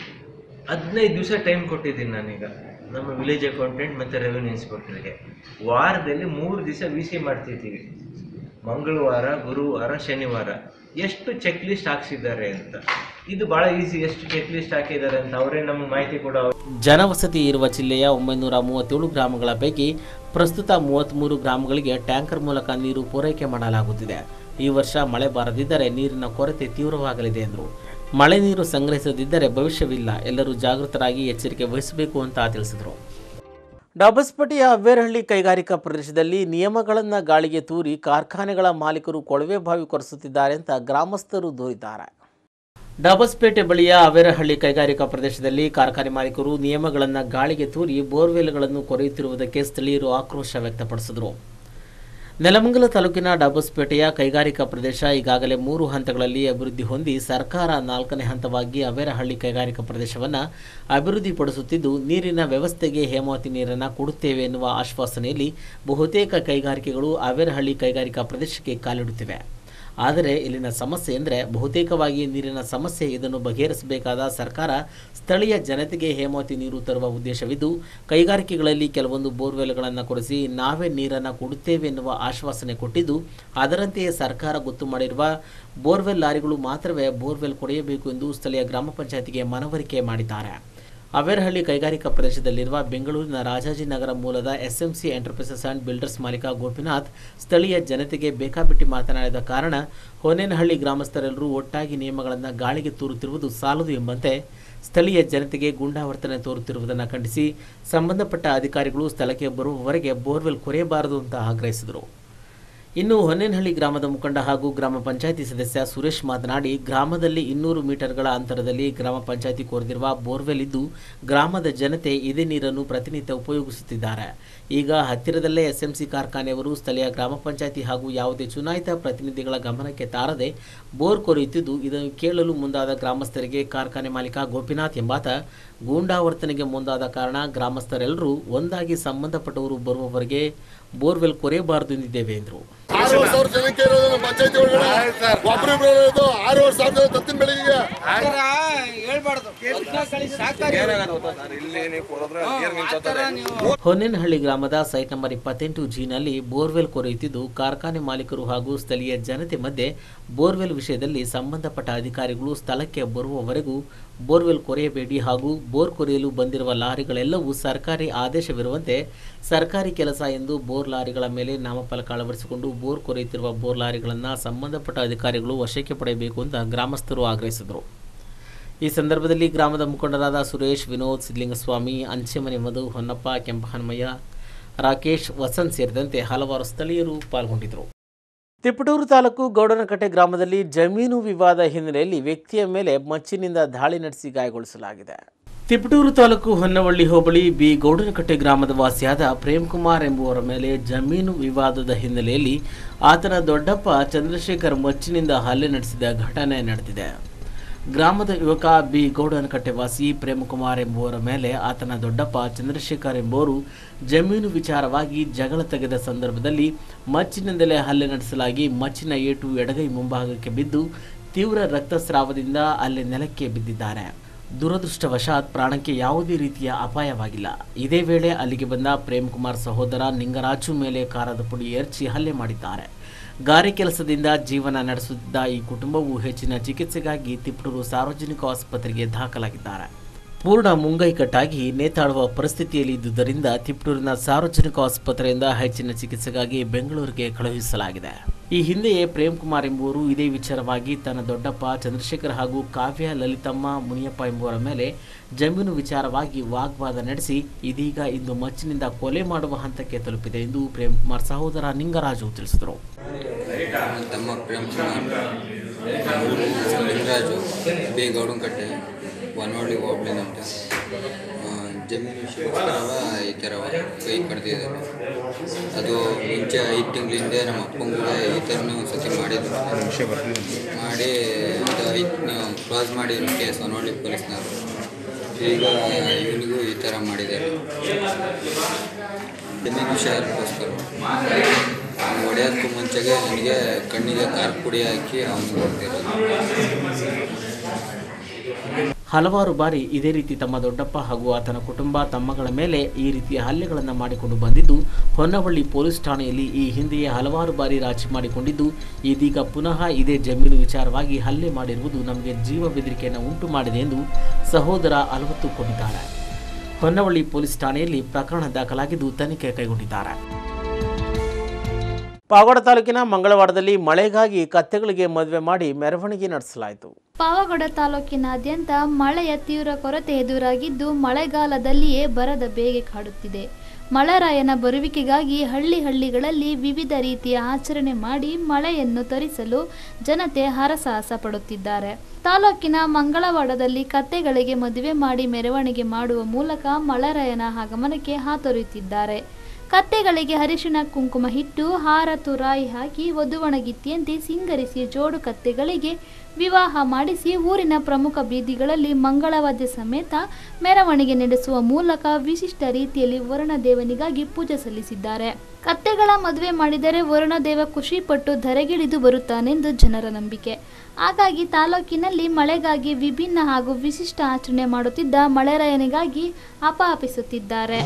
ಹದಿನೈದು ದಿವಸ ಟೈಮ್ ಕೊಟ್ಟಿದ್ದೀನಿ ನಾನೀಗ ನಮ್ಮ ವಿಲೇಜ್ ಅಕೌಂಟೆಂಟ್ ಮತ್ತು ರೆವಿನ್ಯೂ ಇನ್ಸ್ಪೆಕ್ಟರ್ಗೆ ವಾರದಲ್ಲಿ ಮೂರು ದಿವಸ ವಿ ಸಿ ಮಾಡ್ತಿದ್ದೀವಿ ಮಂಗಳವಾರ ಗುರುವಾರ ಶನಿವಾರ ಎಷ್ಟು ಚೆಕ್ ಲಿಸ್ಟ್ ಹಾಕ್ಸಿದ್ದಾರೆ ಅಂತ ಇದು ಭಾಳ ಈಸಿ ಎಷ್ಟು ಚೆಕ್ ಲಿಸ್ಟ್ ಹಾಕಿದ್ದಾರೆ ಅಂತ ಅವರೇ ನಮ್ಗೆ ಮಾಹಿತಿ ಕೊಡೋ ಜನವಸತಿ ಇರುವ ಜಿಲ್ಲೆಯ ಒಂಬೈನೂರ ಮೂವತ್ತೇಳು ಗ್ರಾಮಗಳ ಪೈಕಿ ಪ್ರಸ್ತುತ ಮೂವತ್ತ್ಮೂರು ಗ್ರಾಮಗಳಿಗೆ ಟ್ಯಾಂಕರ್ ಮೂಲಕ ನೀರು ಪೂರೈಕೆ ಮಾಡಲಾಗುತ್ತಿದೆ ಈ ವರ್ಷ ಮಳೆ ಬಾರದಿದ್ದರೆ ನೀರಿನ ಕೊರತೆ ತೀವ್ರವಾಗಲಿದೆ ಎಂದರು ಮಳೆ ನೀರು ಸಂಗ್ರಹಿಸದಿದ್ದರೆ ಭವಿಷ್ಯವಿಲ್ಲ ಎಲ್ಲರೂ ಜಾಗೃತರಾಗಿ ಎಚ್ಚರಿಕೆ ವಹಿಸಬೇಕು ಅಂತ ತಿಳಿಸಿದರು ಡಬಸ್ಪಟಿಯ ಅವ್ವೇರಹಳ್ಳಿ ಕೈಗಾರಿಕಾ ಪ್ರದೇಶದಲ್ಲಿ ನಿಯಮಗಳನ್ನು ಗಾಳಿಗೆ ತೂರಿ ಕಾರ್ಖಾನೆಗಳ ಮಾಲೀಕರು ಕೊಳವೆ ಬಾವಿ ಕೊರೆಸುತ್ತಿದ್ದಾರೆ ಅಂತ ಗ್ರಾಮಸ್ಥರು ದೂರಿದ್ದಾರೆ ಡಬಸ್ಪೇಟೆ ಬಳಿಯ ಅವೇರಹಳ್ಳಿ ಕೈಗಾರಿಕಾ ಪ್ರದೇಶದಲ್ಲಿ ಕಾರ್ಖಾನೆ ಮಾಲೀಕರು ನಿಯಮಗಳನ್ನು ಗಾಳಿಗೆ ತೂರಿ ಬೋರ್ವೆಲ್ಗಳನ್ನು ಕೊರೆಯುತ್ತಿರುವುದಕ್ಕೆ ಸ್ಥಳೀಯರು ಆಕ್ರೋಶ ವ್ಯಕ್ತಪಡಿಸಿದರು ನೆಲಮಂಗಲ ತಾಲೂಕಿನ ಡಬಸ್ಪೇಟೆಯ ಕೈಗಾರಿಕಾ ಪ್ರದೇಶ ಈಗಾಗಲೇ ಮೂರು ಹಂತಗಳಲ್ಲಿ ಅಭಿವೃದ್ಧಿ ಹೊಂದಿ ಸರ್ಕಾರ ನಾಲ್ಕನೇ ಹಂತವಾಗಿ ಅವೇರಹಳ್ಳಿ ಕೈಗಾರಿಕಾ ಪ್ರದೇಶವನ್ನು ಅಭಿವೃದ್ಧಿಪಡಿಸುತ್ತಿದ್ದು ನೀರಿನ ವ್ಯವಸ್ಥೆಗೆ ಹೇಮಾವತಿ ನೀರನ್ನು ಕೊಡುತ್ತೇವೆ ಎನ್ನುವ ಆಶ್ವಾಸನೆಯಲ್ಲಿ ಬಹುತೇಕ ಕೈಗಾರಿಕೆಗಳು ಅವೇರಹಳ್ಳಿ ಕೈಗಾರಿಕಾ ಪ್ರದೇಶಕ್ಕೆ ಕಾಲಿಡುತ್ತಿವೆ ಆದರೆ ಇಲ್ಲಿನ ಸಮಸ್ಯೆ ಎಂದರೆ ಬಹುತೇಕವಾಗಿ ನೀರಿನ ಸಮಸ್ಯೆ ಇದನ್ನು ಬಗೆಹರಿಸಬೇಕಾದ ಸರ್ಕಾರ ಸ್ಥಳೀಯ ಜನತೆಗೆ ಹೇಮಾವತಿ ನೀರು ತರುವ ಉದ್ದೇಶವಿದ್ದು ಕೈಗಾರಿಕೆಗಳಲ್ಲಿ ಕೆಲವೊಂದು ಬೋರ್ವೆಲ್ಗಳನ್ನು ಕೊಡಿಸಿ ನಾವೇ ನೀರನ್ನು ಕೊಡುತ್ತೇವೆ ಎನ್ನುವ ಆಶ್ವಾಸನೆ ಕೊಟ್ಟಿದ್ದು ಅದರಂತೆಯೇ ಸರ್ಕಾರ ಗೊತ್ತು ಮಾಡಿರುವ ಬೋರ್ವೆಲ್ ಲಾರಿಗಳು ಮಾತ್ರವೇ ಬೋರ್ವೆಲ್ ಕೊಡೆಯಬೇಕು ಎಂದು ಸ್ಥಳೀಯ ಗ್ರಾಮ ಪಂಚಾಯತಿಗೆ ಮನವರಿಕೆ ಮಾಡಿದ್ದಾರೆ ಅವೇರಹಳ್ಳಿ ಕೈಗಾರಿಕಾ ಪ್ರದೇಶದಲ್ಲಿರುವ ಬೆಂಗಳೂರಿನ ರಾಜಾಜಿನಗರ ಮೂಲದ ಎಸ್ಎಂಸಿ ಎಂಟರ್ಪ್ರೈಸಸ್ ಆ್ಯಂಡ್ ಬಿಲ್ಡರ್ಸ್ ಮಾಲೀಕ ಗೋಪಿನಾಥ್ ಸ್ಥಳೀಯ ಜನತೆಗೆ ಬೇಕಾಬಿಟ್ಟಿ ಮಾತನಾಡಿದ ಕಾರಣ ಹೊನೇನಹಳ್ಳಿ ಗ್ರಾಮಸ್ಥರೆಲ್ಲರೂ ಒಟ್ಟಾಗಿ ನಿಯಮಗಳನ್ನು ಗಾಳಿಗೆ ತೂರುತ್ತಿರುವುದು ಸಾಲದು ಎಂಬಂತೆ ಸ್ಥಳೀಯ ಜನತೆಗೆ ಗುಂಡಾವರ್ತನೆ ತೋರುತ್ತಿರುವುದನ್ನು ಖಂಡಿಸಿ ಸಂಬಂಧಪಟ್ಟ ಅಧಿಕಾರಿಗಳು ಸ್ಥಳಕ್ಕೆ ಬರುವವರೆಗೆ ಬೋರ್ವೆಲ್ ಕೊರೆಯಬಾರದು ಅಂತ ಆಗ್ರಹಿಸಿದರು ಇನ್ನು ಹೊನ್ನೇನಹಳ್ಳಿ ಗ್ರಾಮದ ಮುಖಂಡ ಹಾಗೂ ಗ್ರಾಮ ಪಂಚಾಯತಿ ಸದಸ್ಯ ಸುರೇಶ್ ಮಾತನಾಡಿ ಗ್ರಾಮದಲ್ಲಿ ಇನ್ನೂರು ಮೀಟರ್ಗಳ ಅಂತರದಲ್ಲಿ ಗ್ರಾಮ ಪಂಚಾಯತಿ ಕೊರೆದಿರುವ ಬೋರ್ವೆಲ್ ಇದ್ದು ಗ್ರಾಮದ ಜನತೆ ಇದೇ ನೀರನ್ನು ಪ್ರತಿನಿತ್ಯ ಉಪಯೋಗಿಸುತ್ತಿದ್ದಾರೆ ಈಗ ಹತ್ತಿರದಲ್ಲೇ ಎಸ್ಎಂಸಿ ಕಾರ್ಖಾನೆಯವರು ಸ್ಥಳೀಯ ಗ್ರಾಮ ಪಂಚಾಯತಿ ಹಾಗೂ ಯಾವುದೇ ಚುನಾಯಿತ ಪ್ರತಿನಿಧಿಗಳ ಗಮನಕ್ಕೆ ತಾರದೆ ಬೋರ್ ಕೊರೆಯುತ್ತಿದ್ದು ಇದನ್ನು ಕೇಳಲು ಮುಂದಾದ ಗ್ರಾಮಸ್ಥರಿಗೆ ಕಾರ್ಖಾನೆ ಮಾಲೀಕ ಗೋಪಿನಾಥ್ ಎಂಬಾತ ಗೂಂಡಾವರ್ತನೆಗೆ ಮುಂದಾದ ಕಾರಣ ಗ್ರಾಮಸ್ಥರೆಲ್ಲರೂ ಒಂದಾಗಿ ಸಂಬಂಧಪಟ್ಟವರು ಬರುವವರೆಗೆ ಬೋರ್ವೆಲ್ ಕೊರೆಯಬಾರದು ಎಂದಿದ್ದೇವೆ ಎಂದರು ಆರೂವರೆ ಸಾವಿರ ಜನಕ್ಕೆ ಇರೋದು ನಮ್ಮ ಪಂಚಾಯತಿ ಒಳಗಡೆ ಒಬ್ರಿಬ್ರು ಇರೋದು ಆರೂವರೆ ಸಾವಿರ ಜನ ತತ್ತಿನ ಬೆಳಿಗ್ಗೆ ಹೊನ್ನೇನಹಳ್ಳಿ ಗ್ರಾಮದ ಸೈಟ್ ನಂಬರ್ ಇಪ್ಪತ್ತೆಂಟು ಜಿನಲ್ಲಿ ಬೋರ್ವೆಲ್ ಕೊರೆಯುತ್ತಿದ್ದು ಕಾರ್ಖಾನೆ ಮಾಲೀಕರು ಹಾಗೂ ಸ್ಥಳೀಯ ಜನತೆ ಮಧ್ಯೆ ಬೋರ್ವೆಲ್ ವಿಷಯದಲ್ಲಿ ಸಂಬಂಧಪಟ್ಟ ಅಧಿಕಾರಿಗಳು ಸ್ಥಳಕ್ಕೆ ಬರುವವರೆಗೂ ಬೋರ್ವೆಲ್ ಕೊರೆಯಬೇಡಿ ಹಾಗೂ ಬೋರ್ ಕೊರೆಯಲು ಬಂದಿರುವ ಲಾರಿಗಳೆಲ್ಲವೂ ಸರ್ಕಾರಿ ಆದೇಶವಿರುವಂತೆ ಸರ್ಕಾರಿ ಕೆಲಸ ಎಂದು ಬೋರ್ ಲಾರಿಗಳ ಮೇಲೆ ನಾಮಫಲಕ ಅಳವಡಿಸಿಕೊಂಡು ಬೋರ್ ಕೊರೆಯುತ್ತಿರುವ ಬೋರ್ ಲಾರಿಗಳನ್ನು ಸಂಬಂಧಪಟ್ಟ ಅಧಿಕಾರಿಗಳು ವಶಕ್ಕೆ ಪಡೆಯಬೇಕು ಅಂತ ಗ್ರಾಮಸ್ಥರು ಆಗ್ರಹಿಸಿದರು ಈ ಸಂದರ್ಭದಲ್ಲಿ ಗ್ರಾಮದ ಮುಖಂಡರಾದ ಸುರೇಶ್ ವಿನೋದ್ ಸಿದ್ಲಿಂಗಸ್ವಾಮಿ ಅಂಚೆಮನೆ ಮಧು ಹೊನ್ನಪ್ಪ ಕೆಂಪಹನುಮಯ್ಯ ರಾಕೇಶ್ ವಸಂತ್ ಸೇರಿದಂತೆ ಹಲವಾರು ಸ್ಥಳೀಯರು ಪಾಲ್ಗೊಂಡಿದ್ದರು ತಿಪಟೂರು ತಾಲೂಕು ಗೌಡನಕಟ್ಟೆ ಗ್ರಾಮದಲ್ಲಿ ಜಮೀನು ವಿವಾದ ಹಿನ್ನೆಲೆಯಲ್ಲಿ ವ್ಯಕ್ತಿಯ ಮೇಲೆ ಮಚ್ಚಿನಿಂದ ದಾಳಿ ನಡೆಸಿ ಗಾಯಗೊಳಿಸಲಾಗಿದೆ ತಿಪಟೂರು ತಾಲೂಕು ಹೊನ್ನವಳ್ಳಿ ಹೋಬಳಿ ಬಿ ಗೌಡನಕಟ್ಟೆ ಗ್ರಾಮದ ವಾಸಿಯಾದ ಪ್ರೇಮ್ ಕುಮಾರ್ ಎಂಬುವರ ಮೇಲೆ ಜಮೀನು ವಿವಾದದ ಹಿನ್ನೆಲೆಯಲ್ಲಿ ಆತನ ದೊಡ್ಡಪ್ಪ ಚಂದ್ರಶೇಖರ್ ಮಚ್ಚಿನಿಂದ ಹಲ್ಲೆ ನಡೆಸಿದ ಘಟನೆ ನಡೆದಿದೆ ಗ್ರಾಮದ ಯುವಕ ಬಿ ಗೌಡನಕಟ್ಟೆ ವಾಸಿ ಪ್ರೇಮಕುಮಾರ್ ಎಂಬುವರ ಮೇಲೆ ಆತನ ದೊಡ್ಡಪ್ಪ ಚಂದ್ರಶೇಖರ್ ಎಂಬುವರು ಜಮೀನು ವಿಚಾರವಾಗಿ ಜಗಳ ತೆಗೆದ ಸಂದರ್ಭದಲ್ಲಿ ಮಚ್ಚಿನಿಂದಲೇ ಹಲ್ಲೆ ನಡೆಸಲಾಗಿ ಮಚ್ಚಿನ ಏಟು ಎಡಗೈ ಮುಂಭಾಗಕ್ಕೆ ಬಿದ್ದು ತೀವ್ರ ರಕ್ತಸ್ರಾವದಿಂದ ಅಲ್ಲಿ ನೆಲಕ್ಕೆ ಬಿದ್ದಿದ್ದಾರೆ ದುರದೃಷ್ಟವಶಾತ್ ಪ್ರಾಣಕ್ಕೆ ಯಾವುದೇ ರೀತಿಯ ಅಪಾಯವಾಗಿಲ್ಲ ಇದೇ ವೇಳೆ ಅಲ್ಲಿಗೆ ಬಂದ ಪ್ರೇಮ್ಕುಮಾರ್ ಸಹೋದರ ನಿಂಗರಾಜು ಮೇಲೆ ಕಾರದ ಪುಡಿ ಎರಚಿ ಹಲ್ಲೆ ಮಾಡಿದ್ದಾರೆ ಗಾರೆ ಕೆಲಸದಿಂದ ಜೀವನ ನಡೆಸುತ್ತಿದ್ದ ಈ ಕುಟುಂಬವು ಹೆಚ್ಚಿನ ಚಿಕಿತ್ಸೆಗಾಗಿ ತಿಪ್ಪೂರು ಸಾರ್ವಜನಿಕ ಆಸ್ಪತ್ರೆಗೆ ದಾಖಲಾಗಿದ್ದಾರೆ ಪೂರ್ಣ ಮುಂಗೈಕಟ್ಟಾಗಿ ನೇತಾಡುವ ಪರಿಸ್ಥಿತಿಯಲ್ಲಿ ಇದ್ದುದರಿಂದ ತಿಪ್ಪೂರಿನ ಸಾರ್ವಜನಿಕ ಆಸ್ಪತ್ರೆಯಿಂದ ಹೆಚ್ಚಿನ ಚಿಕಿತ್ಸೆಗಾಗಿ ಬೆಂಗಳೂರಿಗೆ ಕಳುಹಿಸಲಾಗಿದೆ ಈ ಹಿಂದೆಯೇ ಪ್ರೇಮ್ ಕುಮಾರ್ ಎಂಬುವರು ಇದೇ ವಿಚಾರವಾಗಿ ತನ್ನ ದೊಡ್ಡಪ್ಪ ಚಂದ್ರಶೇಖರ್ ಹಾಗೂ ಕಾವ್ಯ ಲಲಿತಮ್ಮ ಮುನಿಯಪ್ಪ ಎಂಬುವರ ಮೇಲೆ ಜಮೀನು ವಿಚಾರವಾಗಿ ವಾಗ್ವಾದ ನಡೆಸಿ ಇದೀಗ ಇಂದು ಮಚ್ಚಿನಿಂದ ಕೊಲೆ ಮಾಡುವ ಹಂತಕ್ಕೆ ತಲುಪಿದೆ ಎಂದು ಪ್ರೇಮ್ ಕುಮಾರ್ ಸಹೋದರ ನಿಂಗರಾಜು ತಿಳಿಸಿದರು ನನ್ನ ತಮ್ಮ ಪ್ರೇಮ್ ಕುಮಾರ್ ಲಿಂಗರಾಜು ಬಿ ಗೌಡಂಕಟ್ಟೆ ವನವಳ್ಳಿ ಹೋಬಳಿ ನಮ್ದು ಆ, ಜಮೀನು ವಿಷಯಕ್ಕೋಸ್ಕರವ ಈ ಥರ ಕೈ ಕಡ್ದಿದ್ದಾರೆ ಅದು ಮುಂಚೆ ಐದು ತಿಂಗಳ ಹಿಂದೆ ನಮ್ಮ ಅಪ್ಪಂಗೂ ಈ ಥರನೇ ಒಂದು ಸತಿ ಮಾಡಿದ್ರು ಮಾಡಿ ಅದು ಐದು ಕ್ಲೋಸ್ ಮಾಡಿದ್ರು ಕೇಸ್ ವನವಳ್ಳಿ ಪೊಲೀಸ್ನವರು ಈಗ ಇವನಿಗೂ ಈ ಥರ ಮಾಡಿದ್ದಾರೆ ಜಮೀನು ವಿಷಯಕ್ಕೋಸ್ಕರ ಅವ್ನು ಹೊಡೆಯೋದಕ್ಕೂ ಮುಂಚೆಗೆ ನನಗೆ ಕಣ್ಣಿಗೆ ಖಾರ ಪುಡಿ ಹಾಕಿ ಅವನಿಗೆ ಹೊಡೆದಿರೋದು ಹಲವಾರು ಬಾರಿ ಇದೇ ರೀತಿ ತಮ್ಮ ದೊಡ್ಡಪ್ಪ ಹಾಗೂ ಆತನ ಕುಟುಂಬ ತಮ್ಮಗಳ ಮೇಲೆ ಈ ರೀತಿಯ ಹಲ್ಲೆಗಳನ್ನು ಮಾಡಿಕೊಂಡು ಬಂದಿದ್ದು ಹೊನ್ನವಳ್ಳಿ ಪೊಲೀಸ್ ಠಾಣೆಯಲ್ಲಿ ಈ ಹಿಂದೆಯೇ ಹಲವಾರು ಬಾರಿ ರಾಜಿ ಮಾಡಿಕೊಂಡಿದ್ದು ಇದೀಗ ಪುನಃ ಇದೇ ಜಮೀನು ವಿಚಾರವಾಗಿ ಹಲ್ಲೆ ಮಾಡಿರುವುದು ನಮಗೆ ಜೀವ ಬೆದರಿಕೆಯನ್ನು ಉಂಟು ಮಾಡಿದೆ ಎಂದು ಸಹೋದರ ಅಲವತ್ತುಕೊಂಡಿದ್ದಾರೆ ಹೊನ್ನವಳ್ಳಿ ಪೊಲೀಸ್ ಠಾಣೆಯಲ್ಲಿ ಪ್ರಕರಣ ದಾಖಲಾಗಿದ್ದು ತನಿಖೆ ಕೈಗೊಂಡಿದ್ದಾರೆ ಪಾವಗಡ ತಾಲೂಕಿನ ಮಂಗಳವಾರದಲ್ಲಿ ಮಳೆಗಾಗಿ ಕತ್ತೆಗಳಿಗೆ ಮದುವೆ ಮಾಡಿ ಮೆರವಣಿಗೆ ನಡೆಸಲಾಯಿತು ಪಾವಗಡ ತಾಲೂಕಿನಾದ್ಯಂತ ಮಳೆಯ ತೀವ್ರ ಕೊರತೆ ಎದುರಾಗಿದ್ದು ಮಳೆಗಾಲದಲ್ಲಿಯೇ ಬರದ ಬೇಗೆ ಕಾಡುತ್ತಿದೆ ಮಳೆರಾಯನ ಬರುವಿಕೆಗಾಗಿ ಹಳ್ಳಿ ಹಳ್ಳಿಗಳಲ್ಲಿ ವಿವಿಧ ರೀತಿಯ ಆಚರಣೆ ಮಾಡಿ ಮಳೆಯನ್ನು ತರಿಸಲು ಜನತೆ ಹರಸಾಹಸ ಪಡುತ್ತಿದ್ದಾರೆ ತಾಲೂಕಿನ ಮಂಗಳವಾಡದಲ್ಲಿ ಕತ್ತೆಗಳಿಗೆ ಮದುವೆ ಮಾಡಿ ಮೆರವಣಿಗೆ ಮಾಡುವ ಮೂಲಕ ಮಳೆರಾಯನ ಆಗಮನಕ್ಕೆ ಹಾತೊರೆಯುತ್ತಿದ್ದಾರೆ ಕತ್ತೆಗಳಿಗೆ ಅರಿಶಿಣ ಕುಂಕುಮ ಇಟ್ಟು ಹಾರ ತುರಾಯಿ ಹಾಕಿ ವಧುವಣಗಿತ್ತಿಯಂತೆ ಸಿಂಗರಿಸಿ ಜೋಡು ಕತ್ತೆಗಳಿಗೆ ವಿವಾಹ ಮಾಡಿಸಿ ಊರಿನ ಪ್ರಮುಖ ಬೀದಿಗಳಲ್ಲಿ ಮಂಗಳವಾದ್ಯ ಸಮೇತ ಮೆರವಣಿಗೆ ನಡೆಸುವ ಮೂಲಕ ವಿಶಿಷ್ಟ ರೀತಿಯಲ್ಲಿ ವರುಣದೇವನಿಗಾಗಿ ಪೂಜೆ ಸಲ್ಲಿಸಿದ್ದಾರೆ ಕತ್ತೆಗಳ ಮದುವೆ ಮಾಡಿದರೆ ವರುಣದೇವ ಖುಷಿಪಟ್ಟು ಧರೆಗಿಳಿದು ಬರುತ್ತಾನೆಂದು ಜನರ ನಂಬಿಕೆ ಹಾಗಾಗಿ ತಾಲೂಕಿನಲ್ಲಿ ಮಳೆಗಾಗಿ ವಿಭಿನ್ನ ಹಾಗೂ ವಿಶಿಷ್ಟ ಆಚರಣೆ ಮಾಡುತ್ತಿದ್ದ ಮಳೆರಾಯನಿಗಾಗಿ ಅಪಹಪಿಸುತ್ತಿದ್ದಾರೆ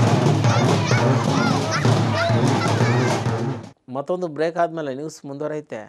ಮತ್ತೊಂದು ಬ್ರೇಕ್ ಆದಮೇಲೆ ನ್ಯೂಸ್ ಮುಂದುವರೈತೆ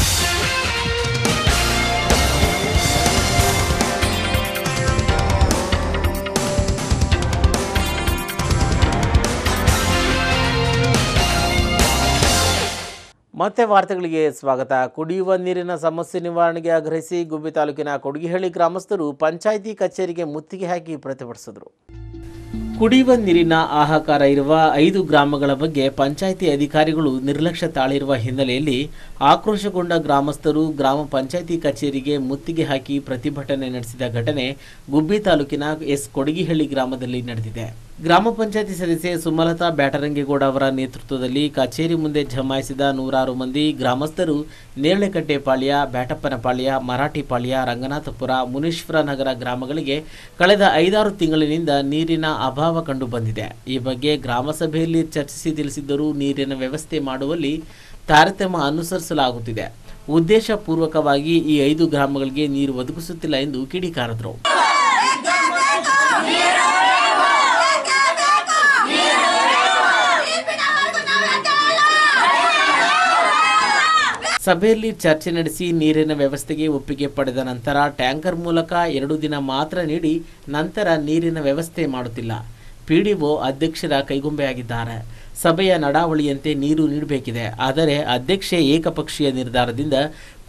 ಮತ್ತೆ ವಾರ್ತೆಗಳಿಗೆ ಸ್ವಾಗತ ಕುಡಿಯುವ ನೀರಿನ ಸಮಸ್ಯೆ ನಿವಾರಣೆಗೆ ಆಗ್ರಹಿಸಿ ಗುಬ್ಬಿ ತಾಲೂಕಿನ ಕೊಡಗಿಹಳ್ಳಿ ಗ್ರಾಮಸ್ಥರು ಪಂಚಾಯಿತಿ ಕಚೇರಿಗೆ ಮುತ್ತಿಗೆ ಹಾಕಿ ಪ್ರತಿಭಟಿಸಿದರು ಕುಡಿಯುವ ನೀರಿನ ಹಾಹಾಕಾರ ಇರುವ ಐದು ಗ್ರಾಮಗಳ ಬಗ್ಗೆ ಪಂಚಾಯಿತಿ ಅಧಿಕಾರಿಗಳು ನಿರ್ಲಕ್ಷ್ಯ ತಾಳಿರುವ ಹಿನ್ನೆಲೆಯಲ್ಲಿ ಆಕ್ರೋಶಗೊಂಡ ಗ್ರಾಮಸ್ಥರು ಗ್ರಾಮ ಪಂಚಾಯಿತಿ ಕಚೇರಿಗೆ ಮುತ್ತಿಗೆ ಹಾಕಿ ಪ್ರತಿಭಟನೆ ನಡೆಸಿದ ಘಟನೆ ಗುಬ್ಬಿ ತಾಲೂಕಿನ ಎಸ್ ಕೊಡಗಿಹಳ್ಳಿ ಗ್ರಾಮದಲ್ಲಿ ನಡೆದಿದೆ ಗ್ರಾಮ ಪಂಚಾಯಿತಿ ಸದಸ್ಯೆ ಸುಮಲತಾ ಬ್ಯಾಟರಂಗೇಗೌಡ ಅವರ ನೇತೃತ್ವದಲ್ಲಿ ಕಚೇರಿ ಮುಂದೆ ಜಮಾಯಿಸಿದ ನೂರಾರು ಮಂದಿ ಗ್ರಾಮಸ್ಥರು ನೇರಳೆಕಟ್ಟೆ ಪಾಳ್ಯ ಬ್ಯಾಟಪ್ಪನ ಪಾಳ್ಯ ಮರಾಠಿ ಪಾಳ್ಯ ರಂಗನಾಥಪುರ ಮುನೀಶ್ವರ ನಗರ ಗ್ರಾಮಗಳಿಗೆ ಕಳೆದ ಐದಾರು ತಿಂಗಳಿನಿಂದ ನೀರಿನ ಅಭಾವ ಕಂಡು ಬಂದಿದೆ ಈ ಬಗ್ಗೆ ಗ್ರಾಮ ಸಭೆಯಲ್ಲಿ ಚರ್ಚಿಸಿ ತಿಳಿಸಿದ್ದರೂ ನೀರಿನ ವ್ಯವಸ್ಥೆ ಮಾಡುವಲ್ಲಿ ತಾರತಮ್ಯ ಅನುಸರಿಸಲಾಗುತ್ತಿದೆ ಉದ್ದೇಶಪೂರ್ವಕವಾಗಿ ಈ ಐದು ಗ್ರಾಮಗಳಿಗೆ ನೀರು ಒದಗಿಸುತ್ತಿಲ್ಲ ಎಂದು ಕಿಡಿಕಾರಿದರು ಸಭೆಯಲ್ಲಿ ಚರ್ಚೆ ನಡೆಸಿ ನೀರಿನ ವ್ಯವಸ್ಥೆಗೆ ಒಪ್ಪಿಗೆ ಪಡೆದ ನಂತರ ಟ್ಯಾಂಕರ್ ಮೂಲಕ ಎರಡು ದಿನ ಮಾತ್ರ ನೀಡಿ ನಂತರ ನೀರಿನ ವ್ಯವಸ್ಥೆ ಮಾಡುತ್ತಿಲ್ಲ ಪಿಡಿಒ ಅಧ್ಯಕ್ಷರ ಕೈಗೊಂಬೆಯಾಗಿದ್ದಾರೆ ಸಭೆಯ ನಡಾವಳಿಯಂತೆ ನೀರು ನೀಡಬೇಕಿದೆ ಆದರೆ ಅಧ್ಯಕ್ಷೆ ಏಕಪಕ್ಷೀಯ ನಿರ್ಧಾರದಿಂದ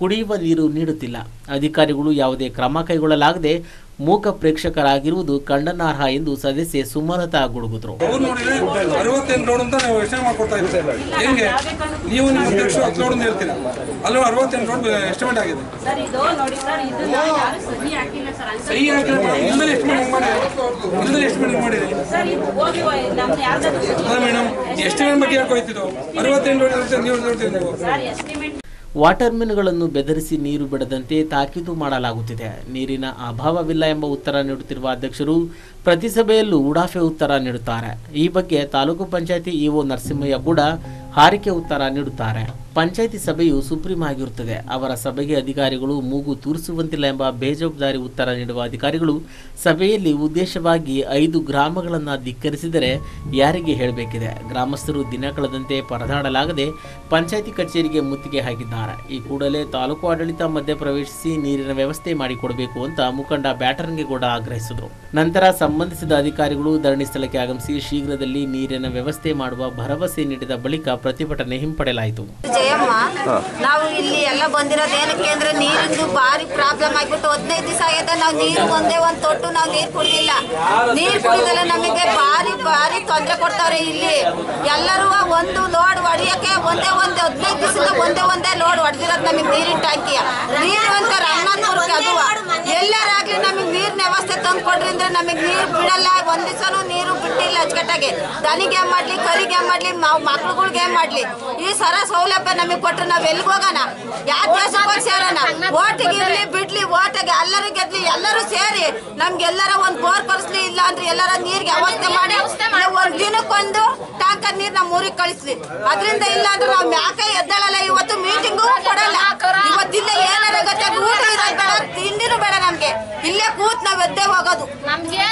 ಕುಡಿಯುವ ನೀರು ನೀಡುತ್ತಿಲ್ಲ ಅಧಿಕಾರಿಗಳು ಯಾವುದೇ ಕ್ರಮ ಕೈಗೊಳ್ಳಲಾಗದೆ ಮೂಕ ಪ್ರೇಕ್ಷಕರಾಗಿರುವುದು ಖಂಡನಾರ್ಹ ಎಂದು ಸದಸ್ಯೆ ಸುಮಲತಾ ಗುಡುಗುದ್ರು ಅವ್ರು ನೋಡಿದ್ರೆ ಅರವತ್ತೆಂಟು ರೋಡ್ ಅಂತ ನಾವು ಎಸ್ಟಿಮೇಟ್ ಮಾಡ್ಕೊಡ್ತಾ ಇದ್ದೀವಿ ಹೆಂಗೆ ನೀವು ನಿಮ್ಮ ಅಧ್ಯಕ್ಷರು ಹತ್ತು ರೋಡ್ ಅಂತ ಹೇಳ್ತೀರಾ ಅಲ್ಲೂ ಅರವತ್ತೆಂಟು ರೋಡ್ ಎಸ್ಟಿಮೇಟ್ ಆಗಿದೆ ಸರ್ ಇದು ನೋಡಿ ಸರ್ ಇದನ್ನ ಯಾರು ಸಹಿ ಹಾಕಿಲ್ಲ ಸರ್ ಅಂತ ಸಹಿ ಹಾಕಿಲ್ಲ ಇಲ್ಲದೆ ಎಸ್ಟಿಮೇಟ್ ಮಾಡಿ ಇಲ್ಲದೆ ಎಸ್ಟಿಮೇಟ್ ಮಾಡಿರಿ ಸರ್ ಇದು ಹೋಗಿ ನಮ್ದು ಯಾರ್ದಾದ್ರು ಸಹಿ ಅಲ್ಲ ಮೇಡಮ್ ಎಸ್ಟಿಮೇಟ್ ಬಗ್ಗೆ ಯಾಕೆ ಹೋಯ್ತಿದ್ದು ಅರವತ್ತೆಂಟು ರೋಡ್ ಇರುತ್ತೆ ನೀವು ನೋಡ್ತೀವಿ ನೀವು ಸರ್ ಎಸ್ಟಿಮೇಟ್ ವಾಟರ್ ಮೆನ್ಗಳನ್ನು ಬೆದರಿಸಿ ನೀರು ಬಿಡದಂತೆ ತಾಕೀತು ಮಾಡಲಾಗುತ್ತಿದೆ ನೀರಿನ ಅಭಾವವಿಲ್ಲ ಎಂಬ ಉತ್ತರ ನೀಡುತ್ತಿರುವ ಅಧ್ಯಕ್ಷರು ಪ್ರತಿ ಸಭೆಯಲ್ಲೂ ಉಡಾಫೆ ಉತ್ತರ ನೀಡುತ್ತಾರೆ ಈ ಬಗ್ಗೆ ತಾಲೂಕು ಪಂಚಾಯತಿ ಇಒ ನರಸಿಂಹಯ್ಯ ಕೂಡ ಹಾರಿಕೆ ಉತ್ತರ ನೀಡುತ್ತಾರೆ ಪಂಚಾಯಿತಿ ಸಭೆಯು ಸುಪ್ರೀಂ ಆಗಿರುತ್ತದೆ ಅವರ ಸಭೆಗೆ ಅಧಿಕಾರಿಗಳು ಮೂಗು ತೂರಿಸುವಂತಿಲ್ಲ ಎಂಬ ಬೇಜವಾಬ್ದಾರಿ ಉತ್ತರ ನೀಡುವ ಅಧಿಕಾರಿಗಳು ಸಭೆಯಲ್ಲಿ ಉದ್ದೇಶವಾಗಿ ಐದು ಗ್ರಾಮಗಳನ್ನು ಧಿಕ್ಕರಿಸಿದರೆ ಯಾರಿಗೆ ಹೇಳಬೇಕಿದೆ ಗ್ರಾಮಸ್ಥರು ದಿನ ಕಳೆದಂತೆ ಪರದಾಡಲಾಗದೆ ಪಂಚಾಯಿತಿ ಕಚೇರಿಗೆ ಮುತ್ತಿಗೆ ಹಾಕಿದ್ದಾರೆ ಈ ಕೂಡಲೇ ತಾಲೂಕು ಆಡಳಿತ ಮಧ್ಯ ಪ್ರವೇಶಿಸಿ ನೀರಿನ ವ್ಯವಸ್ಥೆ ಮಾಡಿಕೊಡಬೇಕು ಅಂತ ಮುಖಂಡ ಬ್ಯಾಟರ್ನ್ಗೇಗೌಡ ಆಗ್ರಹಿಸಿದರು ನಂತರ ಸಂಬಂಧಿಸಿದ ಅಧಿಕಾರಿಗಳು ಧರಣಿ ಸ್ಥಳಕ್ಕೆ ಆಗಮಿಸಿ ಶೀಘ್ರದಲ್ಲಿ ನೀರಿನ ವ್ಯವಸ್ಥೆ ಮಾಡುವ ಭರವಸೆ ನೀಡಿದ ಬಳಿಕ ಪ್ರತಿಭಟನೆ ಹಿಂಪಡೆಯಲಾಯಿತು ಜಯಮ್ಮ ನಾವು ಇಲ್ಲಿ ಎಲ್ಲ ಬಂದಿರೋದು ಏನಕ್ಕೆ ಅಂದ್ರೆ ನೀರಿಂದು ಭಾರಿ ಪ್ರಾಬ್ಲಮ್ ಆಗ್ಬಿಟ್ಟು ಹದಿನೈದು ದಿವಸ ಆಗೈತೆ ನಾವು ನೀರು ಒಂದೇ ಒಂದ್ ತೊಟ್ಟು ನಾವು ನೀರು ಕುಡಿದಿಲ್ಲ ನೀರು ಕುಡಿದಲ್ಲ ನಮಗೆ ಭಾರಿ ಭಾರಿ ತೊಂದರೆ ಕೊಡ್ತಾವ್ರೆ ಇಲ್ಲಿ ಎಲ್ಲರೂ ಒಂದು ಲೋಡ್ ಹೊಡಿಯಕ್ಕೆ ಒಂದೇ ಒಂದ್ ಹದಿನೈದು ದಿವಸದಿಂದ ಒಂದೇ ಒಂದೇ ಲೋಡ್ ಹೊಡೆದಿರೋದು ನಮಗೆ ನೀರಿನ ಟ್ಯಾಂಕಿಯ ನೀರು ಅಂತ ರಂಗನಾಥ್ಪುರಕ್ಕೆ ಅದು ಎಲ್ಲರಾಗ್ಲಿ ನಮಗೆ ನೀರಿನ ವ್ಯವಸ್ಥೆ ತಂದು ಕೊಡ್ರಿ ಅಂದ್ರೆ ನಮಗೆ ನೀರು ಬಿಡಲ್ಲ ಒಂದ್ ದಿವಸನೂ ನೀರು ಬಿಟ್ಟಿಲ್ಲ ಅಚ್ಚುಕಟ್ಟಾಗಿ ದನಿಗೆ ಏನ್ ಮಾಡ್ಲಿ ಕರಿಗೆ ಏನ್ ಮಾಡ್ಲಿ ನಾವು ಮಕ್ಳುಗಳಿಗೆ ಏನ್ ಮಾಡ್ಲಿ ಈ ಸರ ಸೌಲಭ್ಯ ನಮಗೆ ಕೊಟ್ರೆ ನಾವ್ ಎಲ್ಲಿಗೆ ಹೋಗೋಣ ಯಾವ ದೇಶಕ್ಕೆ ಸೇರೋಣ ಓಟಿಗೆ ಇರ್ಲಿ ಬಿಡ್ಲಿ ಓಟಿಗೆ ಎಲ್ಲರೂ ಗೆದ್ಲಿ ಎಲ್ಲರೂ ಸೇರಿ ನಮ್ಗೆ ಎಲ್ಲರ ಒಂದ್ ಬೋರ್ ಕಳಿಸ್ಲಿ ಇಲ್ಲ ಅಂದ್ರೆ ಎಲ್ಲರ ನೀರ್ಗೆ ವ್ಯವಸ್ಥೆ ಮಾಡಿ ಇಲ್ಲ ಒಂದ್ ದಿನಕ್ಕೊಂದು ಟ್ಯಾಂಕರ್ ನೀರ್ ನಮ್ಮ ಊರಿಗೆ ಕಳಿಸ್ಲಿ ಅದರಿಂದ ಇಲ್ಲ ಅಂದ್ರೆ ನಾವು ಮ್ಯಾಕೆ ಎದ್ದಳಲ್ಲ ಇವತ್ತು ಮೀಟಿಂಗು ಕೊಡಲ್ಲ ಇವತ್ತಿಲ್ಲ ಏನಾರ ಗತ್ತೆ ಊಟ ಇರೋದ್ ಬೇಡ ತಿಂಡಿನೂ ಬೇಡ ನಮ್ಗೆ ಇಲ್ಲೇ ಕೂತ್ ನಾವ್ ಎದ್ದೇ ಹೋಗೋದು ನಮ್ಗೆ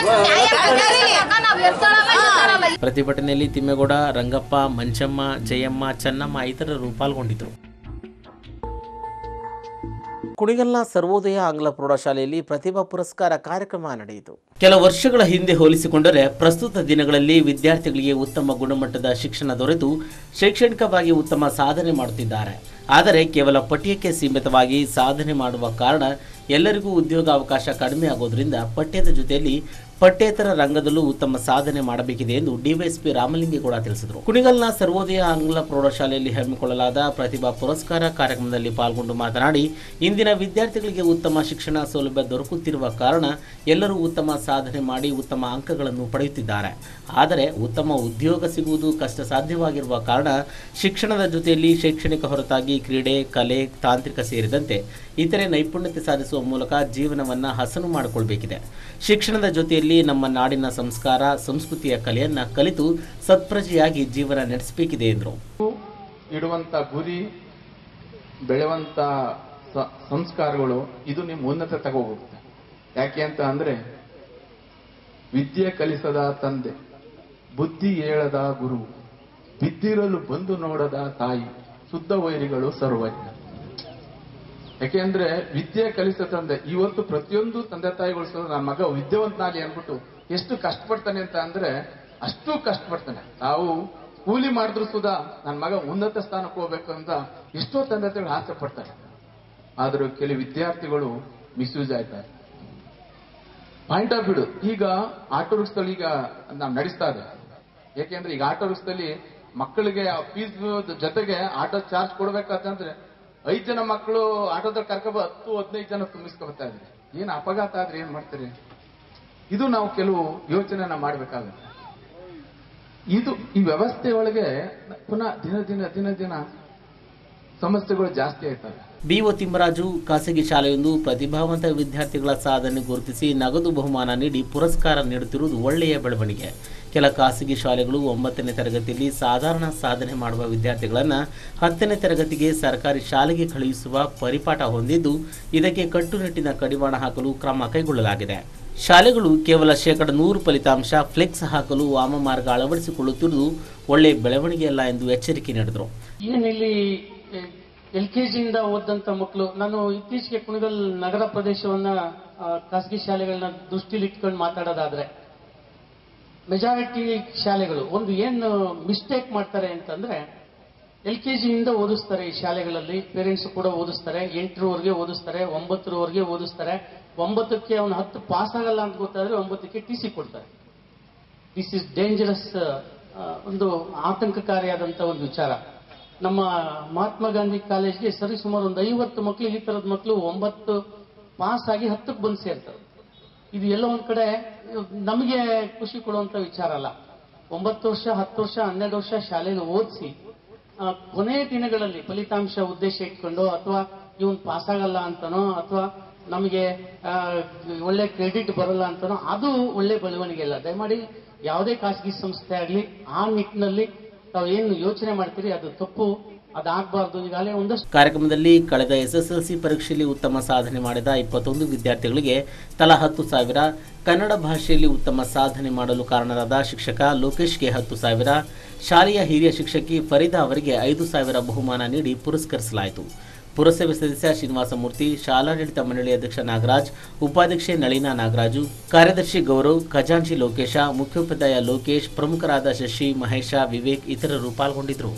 ಪ್ರತಿಭಟನೆಯಲ್ಲಿ ತಿಮ್ಮೇಗೌಡ ರಂಗಪ್ಪ ಮಂಚಮ್ಮ ಜಯಮ್ಮ ಚೆನ್ನಮ್ಮ ಇತರರು ಪಾಲ್ಗೊಂಡಿದ್ದರು ಕುಣಿಗಲ್ನ ಸರ್ವೋದಯ ಆಂಗ್ಲ ಪ್ರೌಢಶಾಲೆಯಲ್ಲಿ ಪ್ರತಿಭಾ ಪುರಸ್ಕಾರ ಕಾರ್ಯಕ್ರಮ ನಡೆಯಿತು ಕೆಲ ವರ್ಷಗಳ ಹಿಂದೆ ಹೋಲಿಸಿಕೊಂಡರೆ ಪ್ರಸ್ತುತ ದಿನಗಳಲ್ಲಿ ವಿದ್ಯಾರ್ಥಿಗಳಿಗೆ ಉತ್ತಮ ಗುಣಮಟ್ಟದ ಶಿಕ್ಷಣ ದೊರೆತು ಶೈಕ್ಷಣಿಕವಾಗಿ ಉತ್ತಮ ಸಾಧನೆ ಮಾಡುತ್ತಿದ್ದಾರೆ ಆದರೆ ಕೇವಲ ಪಠ್ಯಕ್ಕೆ ಸೀಮಿತವಾಗಿ ಸಾಧನೆ ಮಾಡುವ ಕಾರಣ ಎಲ್ಲರಿಗೂ ಉದ್ಯೋಗಾವಕಾಶ ಕಡಿಮೆ ಆಗೋದ್ರಿಂದ ಪಠ್ಯದ ಜೊತೆಯಲ್ಲಿ ಪಠ್ಯೇತರ ರಂಗದಲ್ಲೂ ಉತ್ತಮ ಸಾಧನೆ ಮಾಡಬೇಕಿದೆ ಎಂದು ಡಿವೈಎಸ್ಪಿ ರಾಮಲಿಂಗೇಗೌಡ ತಿಳಿಸಿದರು ಕುಣಿಗಲ್ನ ಸರ್ವೋದಯ ಆಂಗ್ಲ ಪ್ರೌಢಶಾಲೆಯಲ್ಲಿ ಹಮ್ಮಿಕೊಳ್ಳಲಾದ ಪ್ರತಿಭಾ ಪುರಸ್ಕಾರ ಕಾರ್ಯಕ್ರಮದಲ್ಲಿ ಪಾಲ್ಗೊಂಡು ಮಾತನಾಡಿ ಇಂದಿನ ವಿದ್ಯಾರ್ಥಿಗಳಿಗೆ ಉತ್ತಮ ಶಿಕ್ಷಣ ಸೌಲಭ್ಯ ದೊರಕುತ್ತಿರುವ ಕಾರಣ ಎಲ್ಲರೂ ಉತ್ತಮ ಸಾಧನೆ ಮಾಡಿ ಉತ್ತಮ ಅಂಕಗಳನ್ನು ಪಡೆಯುತ್ತಿದ್ದಾರೆ ಆದರೆ ಉತ್ತಮ ಉದ್ಯೋಗ ಸಿಗುವುದು ಕಷ್ಟ ಸಾಧ್ಯವಾಗಿರುವ ಕಾರಣ ಶಿಕ್ಷಣದ ಜೊತೆಯಲ್ಲಿ ಶೈಕ್ಷಣಿಕ ಹೊರತಾಗಿ ಕ್ರೀಡೆ ಕಲೆ ತಾಂತ್ರಿಕ ಸೇರಿದಂತೆ ಇತರೆ ನೈಪುಣ್ಯತೆ ಸಾಧಿಸುವ ಮೂಲಕ ಜೀವನವನ್ನು ಹಸನು ಮಾಡಿಕೊಳ್ಬೇಕಿದೆ ಶಿಕ್ಷಣದ ಜೊತೆಯಲ್ಲಿ ನಮ್ಮ ನಾಡಿನ ಸಂಸ್ಕಾರ ಸಂಸ್ಕೃತಿಯ ಕಲೆಯನ್ನು ಕಲಿತು ಸತ್ಪ್ರಜೆಯಾಗಿ ಜೀವನ ನಡೆಸಬೇಕಿದೆ ಎಂದರು ಇಡುವಂತ ಗುರಿ ಬೆಳೆಯುವಂತ ಸ- ಸಂಸ್ಕಾರಗಳು ಇದು ನಿಮ್ಮ ಉನ್ನತ ತಗೋಗುತ್ತೆ ಯಾಕೆ ಅಂತ ಅಂದ್ರೆ ವಿದ್ಯೆ ಕಲಿಸದ ತಂದೆ ಬುದ್ಧಿ ಹೇಳದ ಗುರು ಬಿದ್ದಿರಲು ಬಂದು ನೋಡದ ತಾಯಿ ಶುದ್ಧ ವೈರಿಗಳು ಸರ್ವಜ್ಞ ಯಾಕೆಂದ್ರೆ ವಿದ್ಯೆ ಕಲಿಸ ತಂದೆ ಇವತ್ತು ಪ್ರತಿಯೊಂದು ತಂದೆ ತಾಯಿಗಳು ಸಹ ನನ್ನ ಮಗ ವಿದ್ಯಾವಂತನಾಗಲಿ ಅನ್ಬಿಟ್ಟು ಎಷ್ಟು ಕಷ್ಟಪಡ್ತಾನೆ ಅಂತ ಅಂದ್ರೆ ಅಷ್ಟು ಕಷ್ಟಪಡ್ತಾನೆ ತಾವು ಕೂಲಿ ಮಾಡಿದ್ರು ಸುಧಾ ನನ್ನ ಮಗ ಉನ್ನತ ಸ್ಥಾನಕ್ಕೆ ಹೋಗ್ಬೇಕು ಅಂತ ಎಷ್ಟೋ ತಂದೆ ತಾಯಿಗಳು ಆಸೆ ಪಡ್ತಾರೆ ಆದ್ರೆ ಕೆಲವು ವಿದ್ಯಾರ್ಥಿಗಳು ಮಿಸ್ಯೂಸ್ ಆಯ್ತಾರೆ ಪಾಯಿಂಟ್ ಆಫ್ ಬಿಡು ಈಗ ಆಟೋ ರಿಕ್ಷದಲ್ಲಿ ಈಗ ನಾವು ನಡೆಸ್ತಾ ಇದೆ ಯಾಕೆಂದ್ರೆ ಈಗ ಆಟೋ ರಿಕ್ಷದಲ್ಲಿ ಮಕ್ಕಳಿಗೆ ಫೀಸ್ ಜೊತೆಗೆ ಆಟೋ ಚಾರ್ಜ್ ಕೊಡ್ಬೇಕಂತಂದ್ರೆ ಐದ್ ಜನ ಮಕ್ಕಳು ಆಟೋದಲ್ಲಿ ಕರ್ಕೊಬ ಹತ್ತು ಹದಿನೈದು ಜನ ತುಂಬಿಸ್ಕೊಬರ್ತಾ ಇದ್ರಿ ಏನ್ ಅಪಘಾತ ಆದ್ರೆ ಏನ್ ಮಾಡ್ತೀರಿ ಇದು ನಾವು ಕೆಲವು ಯೋಚನೆನ ಮಾಡ್ಬೇಕಾಗುತ್ತೆ ಇದು ಈ ವ್ಯವಸ್ಥೆ ಒಳಗೆ ಪುನಃ ದಿನ ದಿನ ದಿನ ದಿನ ಸಮಸ್ಯೆಗಳು ಜಾಸ್ತಿ ಆಯ್ತವೆ ಬಿಒ ತಿಮ್ಮರಾಜು ಖಾಸಗಿ ಶಾಲೆಯೊಂದು ಪ್ರತಿಭಾವಂತ ವಿದ್ಯಾರ್ಥಿಗಳ ಸಾಧನೆ ಗುರುತಿಸಿ ನಗದು ಬಹುಮಾನ ನೀಡಿ ಪುರಸ್ಕಾರ ನೀಡುತ್ತಿರುವುದು ಒಳ್ಳೆಯ ಬೆಳವಣಿಗೆ ಕೆಲ ಖಾಸಗಿ ಶಾಲೆಗಳು ಒಂಬತ್ತನೇ ತರಗತಿಯಲ್ಲಿ ಸಾಧಾರಣ ಸಾಧನೆ ಮಾಡುವ ವಿದ್ಯಾರ್ಥಿಗಳನ್ನು ಹತ್ತನೇ ತರಗತಿಗೆ ಸರ್ಕಾರಿ ಶಾಲೆಗೆ ಕಳುಹಿಸುವ ಪರಿಪಾಠ ಹೊಂದಿದ್ದು ಇದಕ್ಕೆ ಕಟ್ಟುನಿಟ್ಟಿನ ಕಡಿವಾಣ ಹಾಕಲು ಕ್ರಮ ಕೈಗೊಳ್ಳಲಾಗಿದೆ ಶಾಲೆಗಳು ಕೇವಲ ಶೇಕಡ ನೂರು ಫಲಿತಾಂಶ ಫ್ಲೆಕ್ಸ್ ಹಾಕಲು ವಾಮಮಾರ್ಗ ಅಳವಡಿಸಿಕೊಳ್ಳುತ್ತಿರುವುದು ಒಳ್ಳೆಯ ಬೆಳವಣಿಗೆಯಲ್ಲ ಎಂದು ಎಚ್ಚರಿಕೆ ನೀಡಿದರು ಏನಿಲ್ಲಿ ಎಲ್ ಕೆ ಜಿಯಿಂದ ಓದಂತ ಮಕ್ಕಳು ನಾನು ಇತ್ತೀಚೆಗೆ ಕುಣಿಗಲ್ ನಗರ ಪ್ರದೇಶವನ್ನ ಆ, ಖಾಸಗಿ ಶಾಲೆಗಳನ್ನ ದೃಷ್ಟಿಲಿ ಇಟ್ಕೊಂಡು ಮಾತಾಡೋದಾದ್ರೆ ಮೆಜಾರಿಟಿ ಶಾಲೆಗಳು ಒಂದು ಏನು ಮಿಸ್ಟೇಕ್ ಮಾಡ್ತಾರೆ ಅಂತಂದ್ರೆ ಎಲ್ ಕೆ ಜಿಯಿಂದ ಓದಿಸ್ತಾರೆ ಈ ಶಾಲೆಗಳಲ್ಲಿ ಪೇರೆಂಟ್ಸ್ ಕೂಡ ಓದಿಸ್ತಾರೆ ಎಂಟರವರೆಗೆ ಓದಿಸ್ತಾರೆ ಒಂಬತ್ತರವರೆಗೆ ಓದಿಸ್ತಾರೆ ಒಂಬತ್ತಕ್ಕೆ ಅವನು ಹತ್ತು ಪಾಸ್ ಆಗಲ್ಲ ಅಂತ ಗೊತ್ತಾದ್ರೆ ಒಂಬತ್ತಕ್ಕೆ ಟಿ ಸಿ ಕೊಡ್ತಾರೆ ದಿಸ್ ಇಸ್ ಡೇಂಜರಸ್ ಒಂದು ಆತಂಕಕಾರಿಯಾದಂಥ ಒಂದು ವಿಚಾರ ನಮ್ಮ ಮಹಾತ್ಮ ಗಾಂಧಿ ಕಾಲೇಜ್ಗೆ ಸರಿ ಸುಮಾರು ಒಂದು ಐವತ್ತು ಮಕ್ಕಳು ಈ ಥರದ ಮಕ್ಕಳು ಒಂಬತ್ತು ಪಾಸ್ ಆಗಿ ಹತ್ತಕ್ಕೆ ಬಂದು ಸೇರ್ತಾರೆ ಇದು ಎಲ್ಲೋ ಒಂದ್ ಕಡೆ ನಮಗೆ ಖುಷಿ ಕೊಡುವಂತ ವಿಚಾರ ಅಲ್ಲ ಒಂಬತ್ತು ವರ್ಷ ಹತ್ತು ವರ್ಷ ಹನ್ನೆರಡು ವರ್ಷ ಶಾಲೆಯಲ್ಲಿ ಓದಿಸಿ ಕೊನೆ ದಿನಗಳಲ್ಲಿ ಫಲಿತಾಂಶ ಉದ್ದೇಶ ಇಟ್ಕೊಂಡು ಅಥವಾ ಇವನ್ ಪಾಸ್ ಆಗಲ್ಲ ಅಂತನೋ ಅಥವಾ ನಮಗೆ ಆ, ಒಳ್ಳೆ ಕ್ರೆಡಿಟ್ ಬರಲ್ಲ ಅಂತನೋ ಅದು ಒಳ್ಳೆ ಬೆಳವಣಿಗೆ ಅಲ್ಲ ದಯಮಾಡಿ ಯಾವುದೇ ಖಾಸಗಿ ಸಂಸ್ಥೆ ಆಗಲಿ ಆ ನಿಟ್ಟಿನಲ್ಲಿ ತಾವು ಏನು ಯೋಚನೆ ಮಾಡ್ತೀರಿ ಅದು ತಪ್ಪು ಅದಾಗಬಾರ್ದು ಈಗಾಗಲೇ ಒಂದಷ್ಟು ಕಾರ್ಯಕ್ರಮದಲ್ಲಿ ಕಳೆದ ಎಸ್ಎಸ್ಎಲ್ಸಿ ಪರೀಕ್ಷೆಯಲ್ಲಿ ಉತ್ತಮ ಸಾಧನೆ ಮಾಡಿದ ಇಪ್ಪತ್ತೊಂದು ವಿದ್ಯಾರ್ಥಿಗಳಿಗೆ ತಲಾ ಹತ್ತು ಸಾವಿರ ಕನ್ನಡ ಭಾಷೆಯಲ್ಲಿ ಉತ್ತಮ ಸಾಧನೆ ಮಾಡಲು ಕಾರಣರಾದ ಶಿಕ್ಷಕ ಲೋಕೇಶ್ಗೆ ಹತ್ತು ಸಾವಿರ ಶಾಲೆಯ ಹಿರಿಯ ಶಿಕ್ಷಕಿ ಫರೀದಾ ಅವರಿಗೆ ಐದು ಸಾವಿರ ಬಹುಮಾನ ನೀಡಿ ಪುರಸ್ಕರಿಸಲಾಯಿತು ಪುರಸಭೆ ಸದಸ್ಯ ಶ್ರೀನಿವಾಸಮೂರ್ತಿ ಶಾಲಾಡಳಿತ ಮಂಡಳಿ ಅಧ್ಯಕ್ಷ ನಾಗರಾಜ್ ಉಪಾಧ್ಯಕ್ಷೆ ನಳಿನಾ ನಾಗರಾಜು ಕಾರ್ಯದರ್ಶಿ ಗೌರವ್ ಖಜಾಂಚಿ ಲೋಕೇಶ ಮುಖ್ಯೋಪಾಧ್ಯಾಯ ಲೋಕೇಶ್ ಪ್ರಮುಖರಾದ ಶಶಿ ಮಹೇಶ ವಿವೇಕ್ ಇತರರು ಪಾಲ್ಗೊಂಡಿದ್ದರು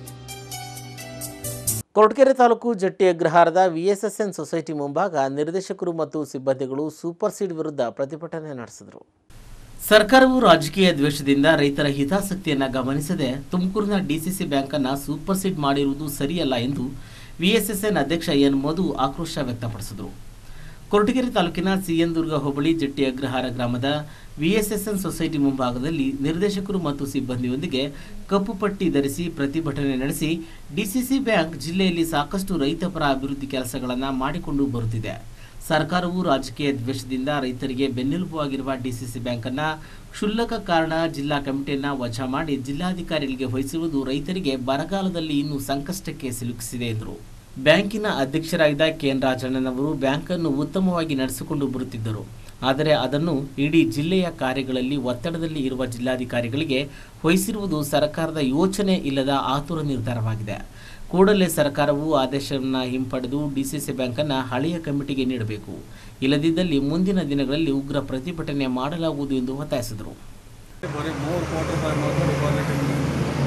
ಕೊರಟಗೆರೆ ತಾಲೂಕು ಜಟ್ಟಿ ಅಗ್ರಹಾರದ ವಿಎಸ್ಎಸ್ಎನ್ ಸೊಸೈಟಿ ಮುಂಭಾಗ ನಿರ್ದೇಶಕರು ಮತ್ತು ಸಿಬ್ಬಂದಿಗಳು ಸೂಪರ್ ಸೀಡ್ ವಿರುದ್ಧ ಪ್ರತಿಭಟನೆ ನಡೆಸಿದರು ಸರ್ಕಾರವು ರಾಜಕೀಯ ದ್ವೇಷದಿಂದ ರೈತರ ಹಿತಾಸಕ್ತಿಯನ್ನು ಗಮನಿಸದೆ ತುಮಕೂರಿನ ಡಿಸಿಸಿ ಬ್ಯಾಂಕನ್ನು ಸೂಪರ್ ಸೀಡ್ ಮಾಡಿರುವುದು ಸರಿಯಲ್ಲ ಎಂದು ವಿಎಸ್ಎಸ್ಎನ್ ಅಧ್ಯಕ್ಷ ಎನ್ ಮಧು ಆಕ್ರೋಶ ವ್ಯಕ್ತಪಡಿಸಿದರು ಕೊರಟಗೆರೆ ತಾಲೂಕಿನ ಸಿಎನ್ದುರ್ಗ ಹೋಬಳಿ ಜಟ್ಟಿ ಅಗ್ರಹಾರ ಗ್ರಾಮದ ವಿಎಸ್ಎಸ್ಎನ್ ಸೊಸೈಟಿ ಮುಂಭಾಗದಲ್ಲಿ ನಿರ್ದೇಶಕರು ಮತ್ತು ಸಿಬ್ಬಂದಿಯೊಂದಿಗೆ ಕಪ್ಪು ಪಟ್ಟಿ ಧರಿಸಿ ಪ್ರತಿಭಟನೆ ನಡೆಸಿ ಡಿಸಿಸಿ ಬ್ಯಾಂಕ್ ಜಿಲ್ಲೆಯಲ್ಲಿ ಸಾಕಷ್ಟು ರೈತಪರ ಅಭಿವೃದ್ಧಿ ಕೆಲಸಗಳನ್ನು ಮಾಡಿಕೊಂಡು ಬರುತ್ತಿದೆ ಸರ್ಕಾರವು ರಾಜಕೀಯ ದ್ವೇಷದಿಂದ ರೈತರಿಗೆ ಬೆನ್ನೆಲುಬಾಗಿರುವ ಡಿಸಿಸಿ ಬ್ಯಾಂಕನ್ನು ಕ್ಷುಲ್ಲಕ ಕಾರಣ ಜಿಲ್ಲಾ ಕಮಿಟಿಯನ್ನು ವಜಾ ಮಾಡಿ ಜಿಲ್ಲಾಧಿಕಾರಿಗಳಿಗೆ ವಹಿಸಿರುವುದು ರೈತರಿಗೆ ಬರಗಾಲದಲ್ಲಿ ಇನ್ನೂ ಸಂಕಷ್ಟಕ್ಕೆ ಸಿಲುಕಿಸಿದೆ ಎಂದರು ಬ್ಯಾಂಕಿನ ಅಧ್ಯಕ್ಷರಾಗಿದ್ದ ಕೆಎನ್ ರಾಜಣ್ಣನವರು ಬ್ಯಾಂಕನ್ನು ಉತ್ತಮವಾಗಿ ನಡೆಸಿಕೊಂಡು ಬರುತ್ತಿದ್ದರು ಆದರೆ ಅದನ್ನು ಇಡೀ ಜಿಲ್ಲೆಯ ಕಾರ್ಯಗಳಲ್ಲಿ ಒತ್ತಡದಲ್ಲಿ ಇರುವ ಜಿಲ್ಲಾಧಿಕಾರಿಗಳಿಗೆ ವಹಿಸಿರುವುದು ಸರ್ಕಾರದ ಯೋಚನೆ ಇಲ್ಲದ ಆತುರ ನಿರ್ಧಾರವಾಗಿದೆ ಕೂಡಲೇ ಸರ್ಕಾರವು ಆದೇಶವನ್ನು ಹಿಂಪಡೆದು ಡಿಸಿಸಿ ಬ್ಯಾಂಕನ್ನು ಹಳೆಯ ಕಮಿಟಿಗೆ ನೀಡಬೇಕು ಇಲ್ಲದಿದ್ದಲ್ಲಿ ಮುಂದಿನ ದಿನಗಳಲ್ಲಿ ಉಗ್ರ ಪ್ರತಿಭಟನೆ ಮಾಡಲಾಗುವುದು ಎಂದು ಒತ್ತಾಯಿಸಿದರು ಬರೀ ಮೂರು ಕೋಟಿ ರೂಪಾಯಿ ಮಾತ್ರ ಡಿಪಾಸಿಟ್ ಇತ್ತು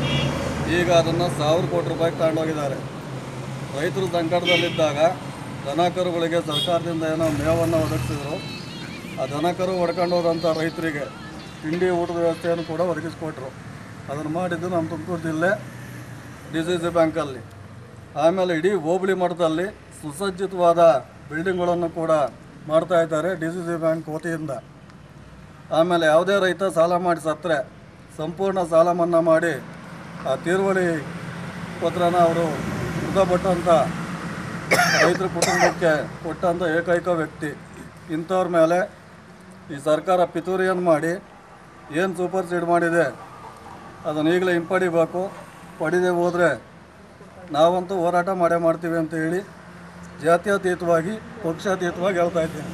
ಈಗ ಅದನ್ನು ಸಾವಿರ ಕೋಟಿ ರೂಪಾಯಿ ತಗೊಂಡೋಗಿದ್ದಾರೆ ರೈತರು ಸಂಕಟದಲ್ಲಿದ್ದಾಗ ದನಕರುಗಳಿಗೆ ಸರ್ಕಾರದಿಂದ ಏನೋ ಮೇವನ್ನು ಒದಗಿಸಿದ್ರು ಆ ದನಕರು ಹೊಡ್ಕೊಂಡು ಹೋದಂಥ ರೈತರಿಗೆ ತಿಂಡಿ ಊಟದ ವ್ಯವಸ್ಥೆಯನ್ನು ಕೂಡ ಒದಗಿಸ್ಕೊಟ್ರು ಅದನ್ನು ಮಾಡಿದ್ದು ನಮ್ಮ ತುಮಕೂರು ಜಿಲ್ಲೆ ಡಿ ಸಿ ಸಿ ಬ್ಯಾಂಕಲ್ಲಿ ಆಮೇಲೆ ಇಡೀ ಹೋಬಳಿ ಮಟ್ಟದಲ್ಲಿ ಸುಸಜ್ಜಿತವಾದ ಬಿಲ್ಡಿಂಗ್ಗಳನ್ನು ಕೂಡ ಮಾಡ್ತಾ ಇದ್ದಾರೆ ಡಿ ಸಿ ಸಿ ಬ್ಯಾಂಕ್ ವತಿಯಿಂದ ಆಮೇಲೆ ಯಾವುದೇ ರೈತ ಸಾಲ ಮಾಡಿ ಸತ್ತರೆ ಸಂಪೂರ್ಣ ಸಾಲ ಮನ್ನಾ ಮಾಡಿ ಆ ತೀರುವಳಿ ಪತ್ರನ ಅವರು ಮೃತಪಟ್ಟಂಥ ರೈತರ ಕುಟುಂಬಕ್ಕೆ ಕೊಟ್ಟಂಥ ಏಕೈಕ ವ್ಯಕ್ತಿ ಇಂಥವ್ರ ಮೇಲೆ ಈ ಸರ್ಕಾರ ಪಿತೂರಿಯನ್ನು ಮಾಡಿ ಏನು ಸೂಪರ್ ಸೀಡ್ ಮಾಡಿದೆ ಅದನ್ನು ಈಗಲೇ ಹಿಂಪಡಿಬೇಕು ಪಡಿದೆ ಹೋದರೆ ನಾವಂತೂ ಹೋರಾಟ ಮಾಡೇ ಮಾಡ್ತೀವಿ ಅಂತ ಹೇಳಿ ಜಾತ್ಯತೀತವಾಗಿ ಪಕ್ಷಾತೀತವಾಗಿ ಹೇಳ್ತಾ ಇದ್ದೀನಿ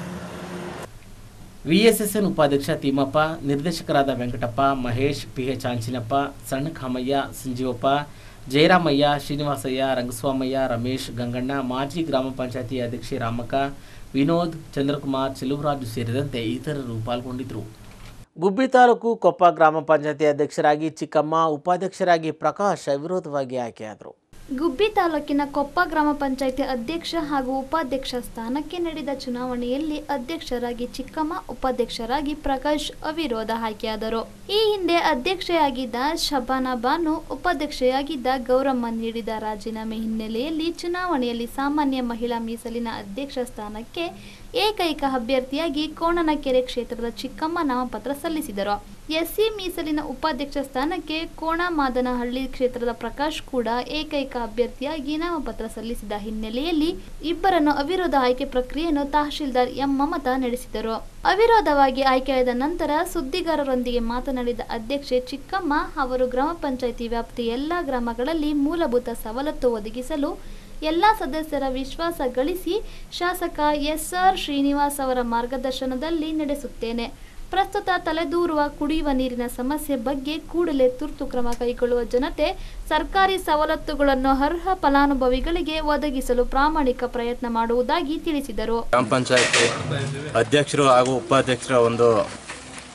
ವಿಎಸ್ಎಸ್ಎನ್ ಉಪಾಧ್ಯಕ್ಷ ತಿಮ್ಮಪ್ಪ ನಿರ್ದೇಶಕರಾದ ವೆಂಕಟಪ್ಪ ಮಹೇಶ್ ಪಿಎಚ್ ಆಂಚಿನಪ್ಪ ಸಣ್ಣ ಖಾಮಯ್ಯ ಸಂಜೀವಪ್ಪ ಜಯರಾಮಯ್ಯ ಶ್ರೀನಿವಾಸಯ್ಯ ರಂಗಸ್ವಾಮಯ್ಯ ರಮೇಶ್ ಗಂಗಣ್ಣ ಮಾಜಿ ಗ್ರಾಮ ಪಂಚಾಯತಿ ಅಧ್ಯಕ್ಷೆ ರಾಮಕ್ಕ ವಿನೋದ್ ಚಂದ್ರಕುಮಾರ್ ಚೆಲುವರಾಜು ಸೇರಿದಂತೆ ಇತರರು ಪಾಲ್ಗೊಂಡಿದ್ದರು ಗುಬ್ಬಿ ತಾಲೂಕು ಕೊಪ್ಪ ಗ್ರಾಮ ಪಂಚಾಯತಿ ಅಧ್ಯಕ್ಷರಾಗಿ ಚಿಕ್ಕಮ್ಮ ಉಪಾಧ್ಯಕ್ಷರಾಗಿ ಪ್ರಕಾಶ್ ಅವಿರೋಧವಾಗಿ ಆಯ್ಕೆಯಾದರು ಗುಬ್ಬಿ ತಾಲೂಕಿನ ಕೊಪ್ಪ ಗ್ರಾಮ ಪಂಚಾಯಿತಿ ಅಧ್ಯಕ್ಷ ಹಾಗೂ ಉಪಾಧ್ಯಕ್ಷ ಸ್ಥಾನಕ್ಕೆ ನಡೆದ ಚುನಾವಣೆಯಲ್ಲಿ ಅಧ್ಯಕ್ಷರಾಗಿ ಚಿಕ್ಕಮ್ಮ ಉಪಾಧ್ಯಕ್ಷರಾಗಿ ಪ್ರಕಾಶ್ ಅವಿರೋಧ ಆಯ್ಕೆಯಾದರು ಈ ಹಿಂದೆ ಅಧ್ಯಕ್ಷೆಯಾಗಿದ್ದ ಶಬಾನಾ ಬಾನು ಉಪಾಧ್ಯಕ್ಷೆಯಾಗಿದ್ದ ಗೌರಮ್ಮ ನೀಡಿದ ರಾಜೀನಾಮೆ ಹಿನ್ನೆಲೆಯಲ್ಲಿ ಚುನಾವಣೆಯಲ್ಲಿ ಸಾಮಾನ್ಯ ಮಹಿಳಾ ಮೀಸಲಿನ ಅಧ್ಯಕ್ಷ ಸ್ಥಾನಕ್ಕೆ ಏಕೈಕ ಅಭ್ಯರ್ಥಿಯಾಗಿ ಕೋಣನಕೆರೆ ಕ್ಷೇತ್ರದ ಚಿಕ್ಕಮ್ಮ ನಾಮಪತ್ರ ಸಲ್ಲಿಸಿದರು ಎಸ್ಸಿ ಮೀಸಲಿನ ಉಪಾಧ್ಯಕ್ಷ ಸ್ಥಾನಕ್ಕೆ ಕೋಣಮಾದನಹಳ್ಳಿ ಕ್ಷೇತ್ರದ ಪ್ರಕಾಶ್ ಕೂಡ ಏಕೈಕ ಅಭ್ಯರ್ಥಿಯಾಗಿ ನಾಮಪತ್ರ ಸಲ್ಲಿಸಿದ ಹಿನ್ನೆಲೆಯಲ್ಲಿ ಇಬ್ಬರನ್ನು ಅವಿರೋಧ ಆಯ್ಕೆ ಪ್ರಕ್ರಿಯೆಯನ್ನು ತಹಶೀಲ್ದಾರ್ ಎಂ ಮಮತಾ ನಡೆಸಿದರು ಅವಿರೋಧವಾಗಿ ಆಯ್ಕೆಯಾದ ನಂತರ ಸುದ್ದಿಗಾರರೊಂದಿಗೆ ಮಾತನಾಡಿದ ಅಧ್ಯಕ್ಷೆ ಚಿಕ್ಕಮ್ಮ ಅವರು ಗ್ರಾಮ ಪಂಚಾಯಿತಿ ವ್ಯಾಪ್ತಿಯ ಎಲ್ಲ ಗ್ರಾಮಗಳಲ್ಲಿ ಮೂಲಭೂತ ಸವಲತ್ತು ಒದಗಿಸಲು ಎಲ್ಲ ಸದಸ್ಯರ ವಿಶ್ವಾಸ ಗಳಿಸಿ ಶಾಸಕ ಎಸ್ ಆರ್ ಶ್ರೀನಿವಾಸ್ ಅವರ ಮಾರ್ಗದರ್ಶನದಲ್ಲಿ ನಡೆಸುತ್ತೇನೆ ಪ್ರಸ್ತುತ ತಲೆದೂರುವ ಕುಡಿಯುವ ನೀರಿನ ಸಮಸ್ಯೆ ಬಗ್ಗೆ ಕೂಡಲೇ ತುರ್ತು ಕ್ರಮ ಕೈಗೊಳ್ಳುವ ಜನತೆ ಸರ್ಕಾರಿ ಸವಲತ್ತುಗಳನ್ನು ಅರ್ಹ ಫಲಾನುಭವಿಗಳಿಗೆ ಒದಗಿಸಲು ಪ್ರಾಮಾಣಿಕ ಪ್ರಯತ್ನ ಮಾಡುವುದಾಗಿ ತಿಳಿಸಿದರು ಗ್ರಾಮ ಪಂಚಾಯತಿ ಅಧ್ಯಕ್ಷರು ಹಾಗೂ ಉಪಾಧ್ಯಕ್ಷರ ಒಂದು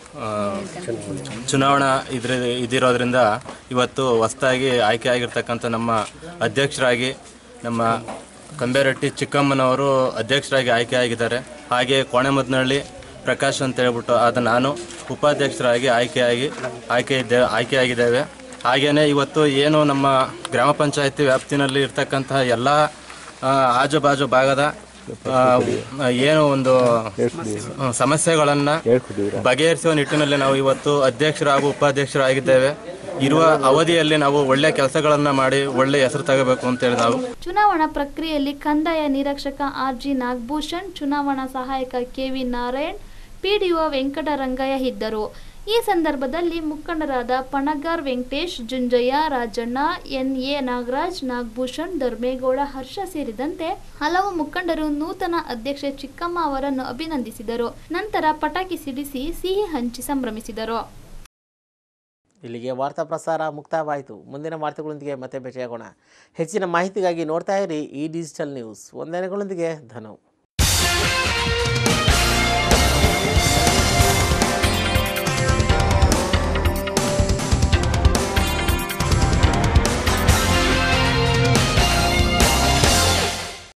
ಆ, ಚುನಾವಣಾ ಇದ್ರ ಇದಿರೋದ್ರಿಂದ ಇವತ್ತು ಹೊಸದಾಗಿ ಆಯ್ಕೆ ಆಗಿರ್ತಕ್ಕಂಥ ನಮ್ಮ ಅಧ್ಯಕ್ಷರಾಗಿ ನಮ್ಮ ಕಂಬೇರಟ್ಟಿ ಚಿಕ್ಕಮ್ಮನವರು ಅಧ್ಯಕ್ಷರಾಗಿ ಆಯ್ಕೆ ಆಗಿದ್ದಾರೆ ಹಾಗೆ ಕೋಣೆಮದ್ನಹಳ್ಳಿ ಪ್ರಕಾಶ್ ಅಂತ ಹೇಳ್ಬಿಟ್ಟು ಆದ ನಾನು ಉಪಾಧ್ಯಕ್ಷರಾಗಿ ಆಯ್ಕೆಯಾಗಿ ಆಯ್ಕೆ ಇದ್ದೆ ಆಯ್ಕೆಯಾಗಿದ್ದೇವೆ ಹಾಗೆಯೇ ಇವತ್ತು ಏನು ನಮ್ಮ ಗ್ರಾಮ ಪಂಚಾಯತಿ ವ್ಯಾಪ್ತಿನಲ್ಲಿ ಇರ್ತಕ್ಕಂತಹ ಎಲ್ಲ ಆ, ಆಜುಬಾಜು ಭಾಗದ ಆ, ಏನು ಒಂದು ಸಮಸ್ಯೆಗಳನ್ನು ಬಗೆಹರಿಸುವ ನಿಟ್ಟಿನಲ್ಲಿ ನಾವು ಇವತ್ತು ಅಧ್ಯಕ್ಷರು ಹಾಗೂ ಉಪಾಧ್ಯಕ್ಷರಾಗಿದ್ದೇವೆ ಇರುವ ಅವಧಿಯಲ್ಲಿ ನಾವು ಒಳ್ಳೆ ಕೆಲಸಗಳನ್ನು ಮಾಡಿ ಒಳ್ಳೆ ಹೆಸರು ತಗೋಬೇಕು ಅಂತೇಳಿ ನಾವು ಚುನಾವಣಾ ಪ್ರಕ್ರಿಯೆಯಲ್ಲಿ ಕಂದಾಯ ನಿರೀಕ್ಷಕ ಆರ್ ಜಿ ನಾಗಭೂಷಣ್ ಚುನಾವಣಾ ಸಹಾಯಕ ಕೆವಿ ನಾರಾಯಣ್ ಪಿಡಿಒ ವೆಂಕಟರಂಗಯ್ಯ ಇದ್ದರು ಈ ಸಂದರ್ಭದಲ್ಲಿ ಮುಖಂಡರಾದ ಪಣಗಾರ್ ವೆಂಕಟೇಶ್ ಜುಂಜಯ್ಯ ರಾಜಣ್ಣ ಎನ್ ಎ ನಾಗರಾಜ್ ನಾಗಭೂಷಣ್ ಧರ್ಮೇಗೌಡ ಹರ್ಷ ಸೇರಿದಂತೆ ಹಲವು ಮುಖಂಡರು ನೂತನ ಅಧ್ಯಕ್ಷೆ ಚಿಕ್ಕಮ್ಮ ಅವರನ್ನು ಅಭಿನಂದಿಸಿದರು ನಂತರ ಪಟಾಕಿ ಸಿಡಿಸಿ ಸಿಹಿ ಹಂಚಿ ಸಂಭ್ರಮಿಸಿದರು ಇಲ್ಲಿಗೆ ವಾರ್ತಾ ಪ್ರಸಾರ ಮುಕ್ತಾಯವಾಯಿತು ಮುಂದಿನ ವಾರ್ತೆಗಳೊಂದಿಗೆ ಮತ್ತೆ ಭೇಟಿಯಾಗೋಣ ಹೆಚ್ಚಿನ ಮಾಹಿತಿಗಾಗಿ ನೋಡ್ತಾ ಇರಿ ಈ ಡಿಜಿಟಲ್ ನ್ಯೂಸ್ ವಂದನೆಗಳೊಂದಿಗೆ ಧನು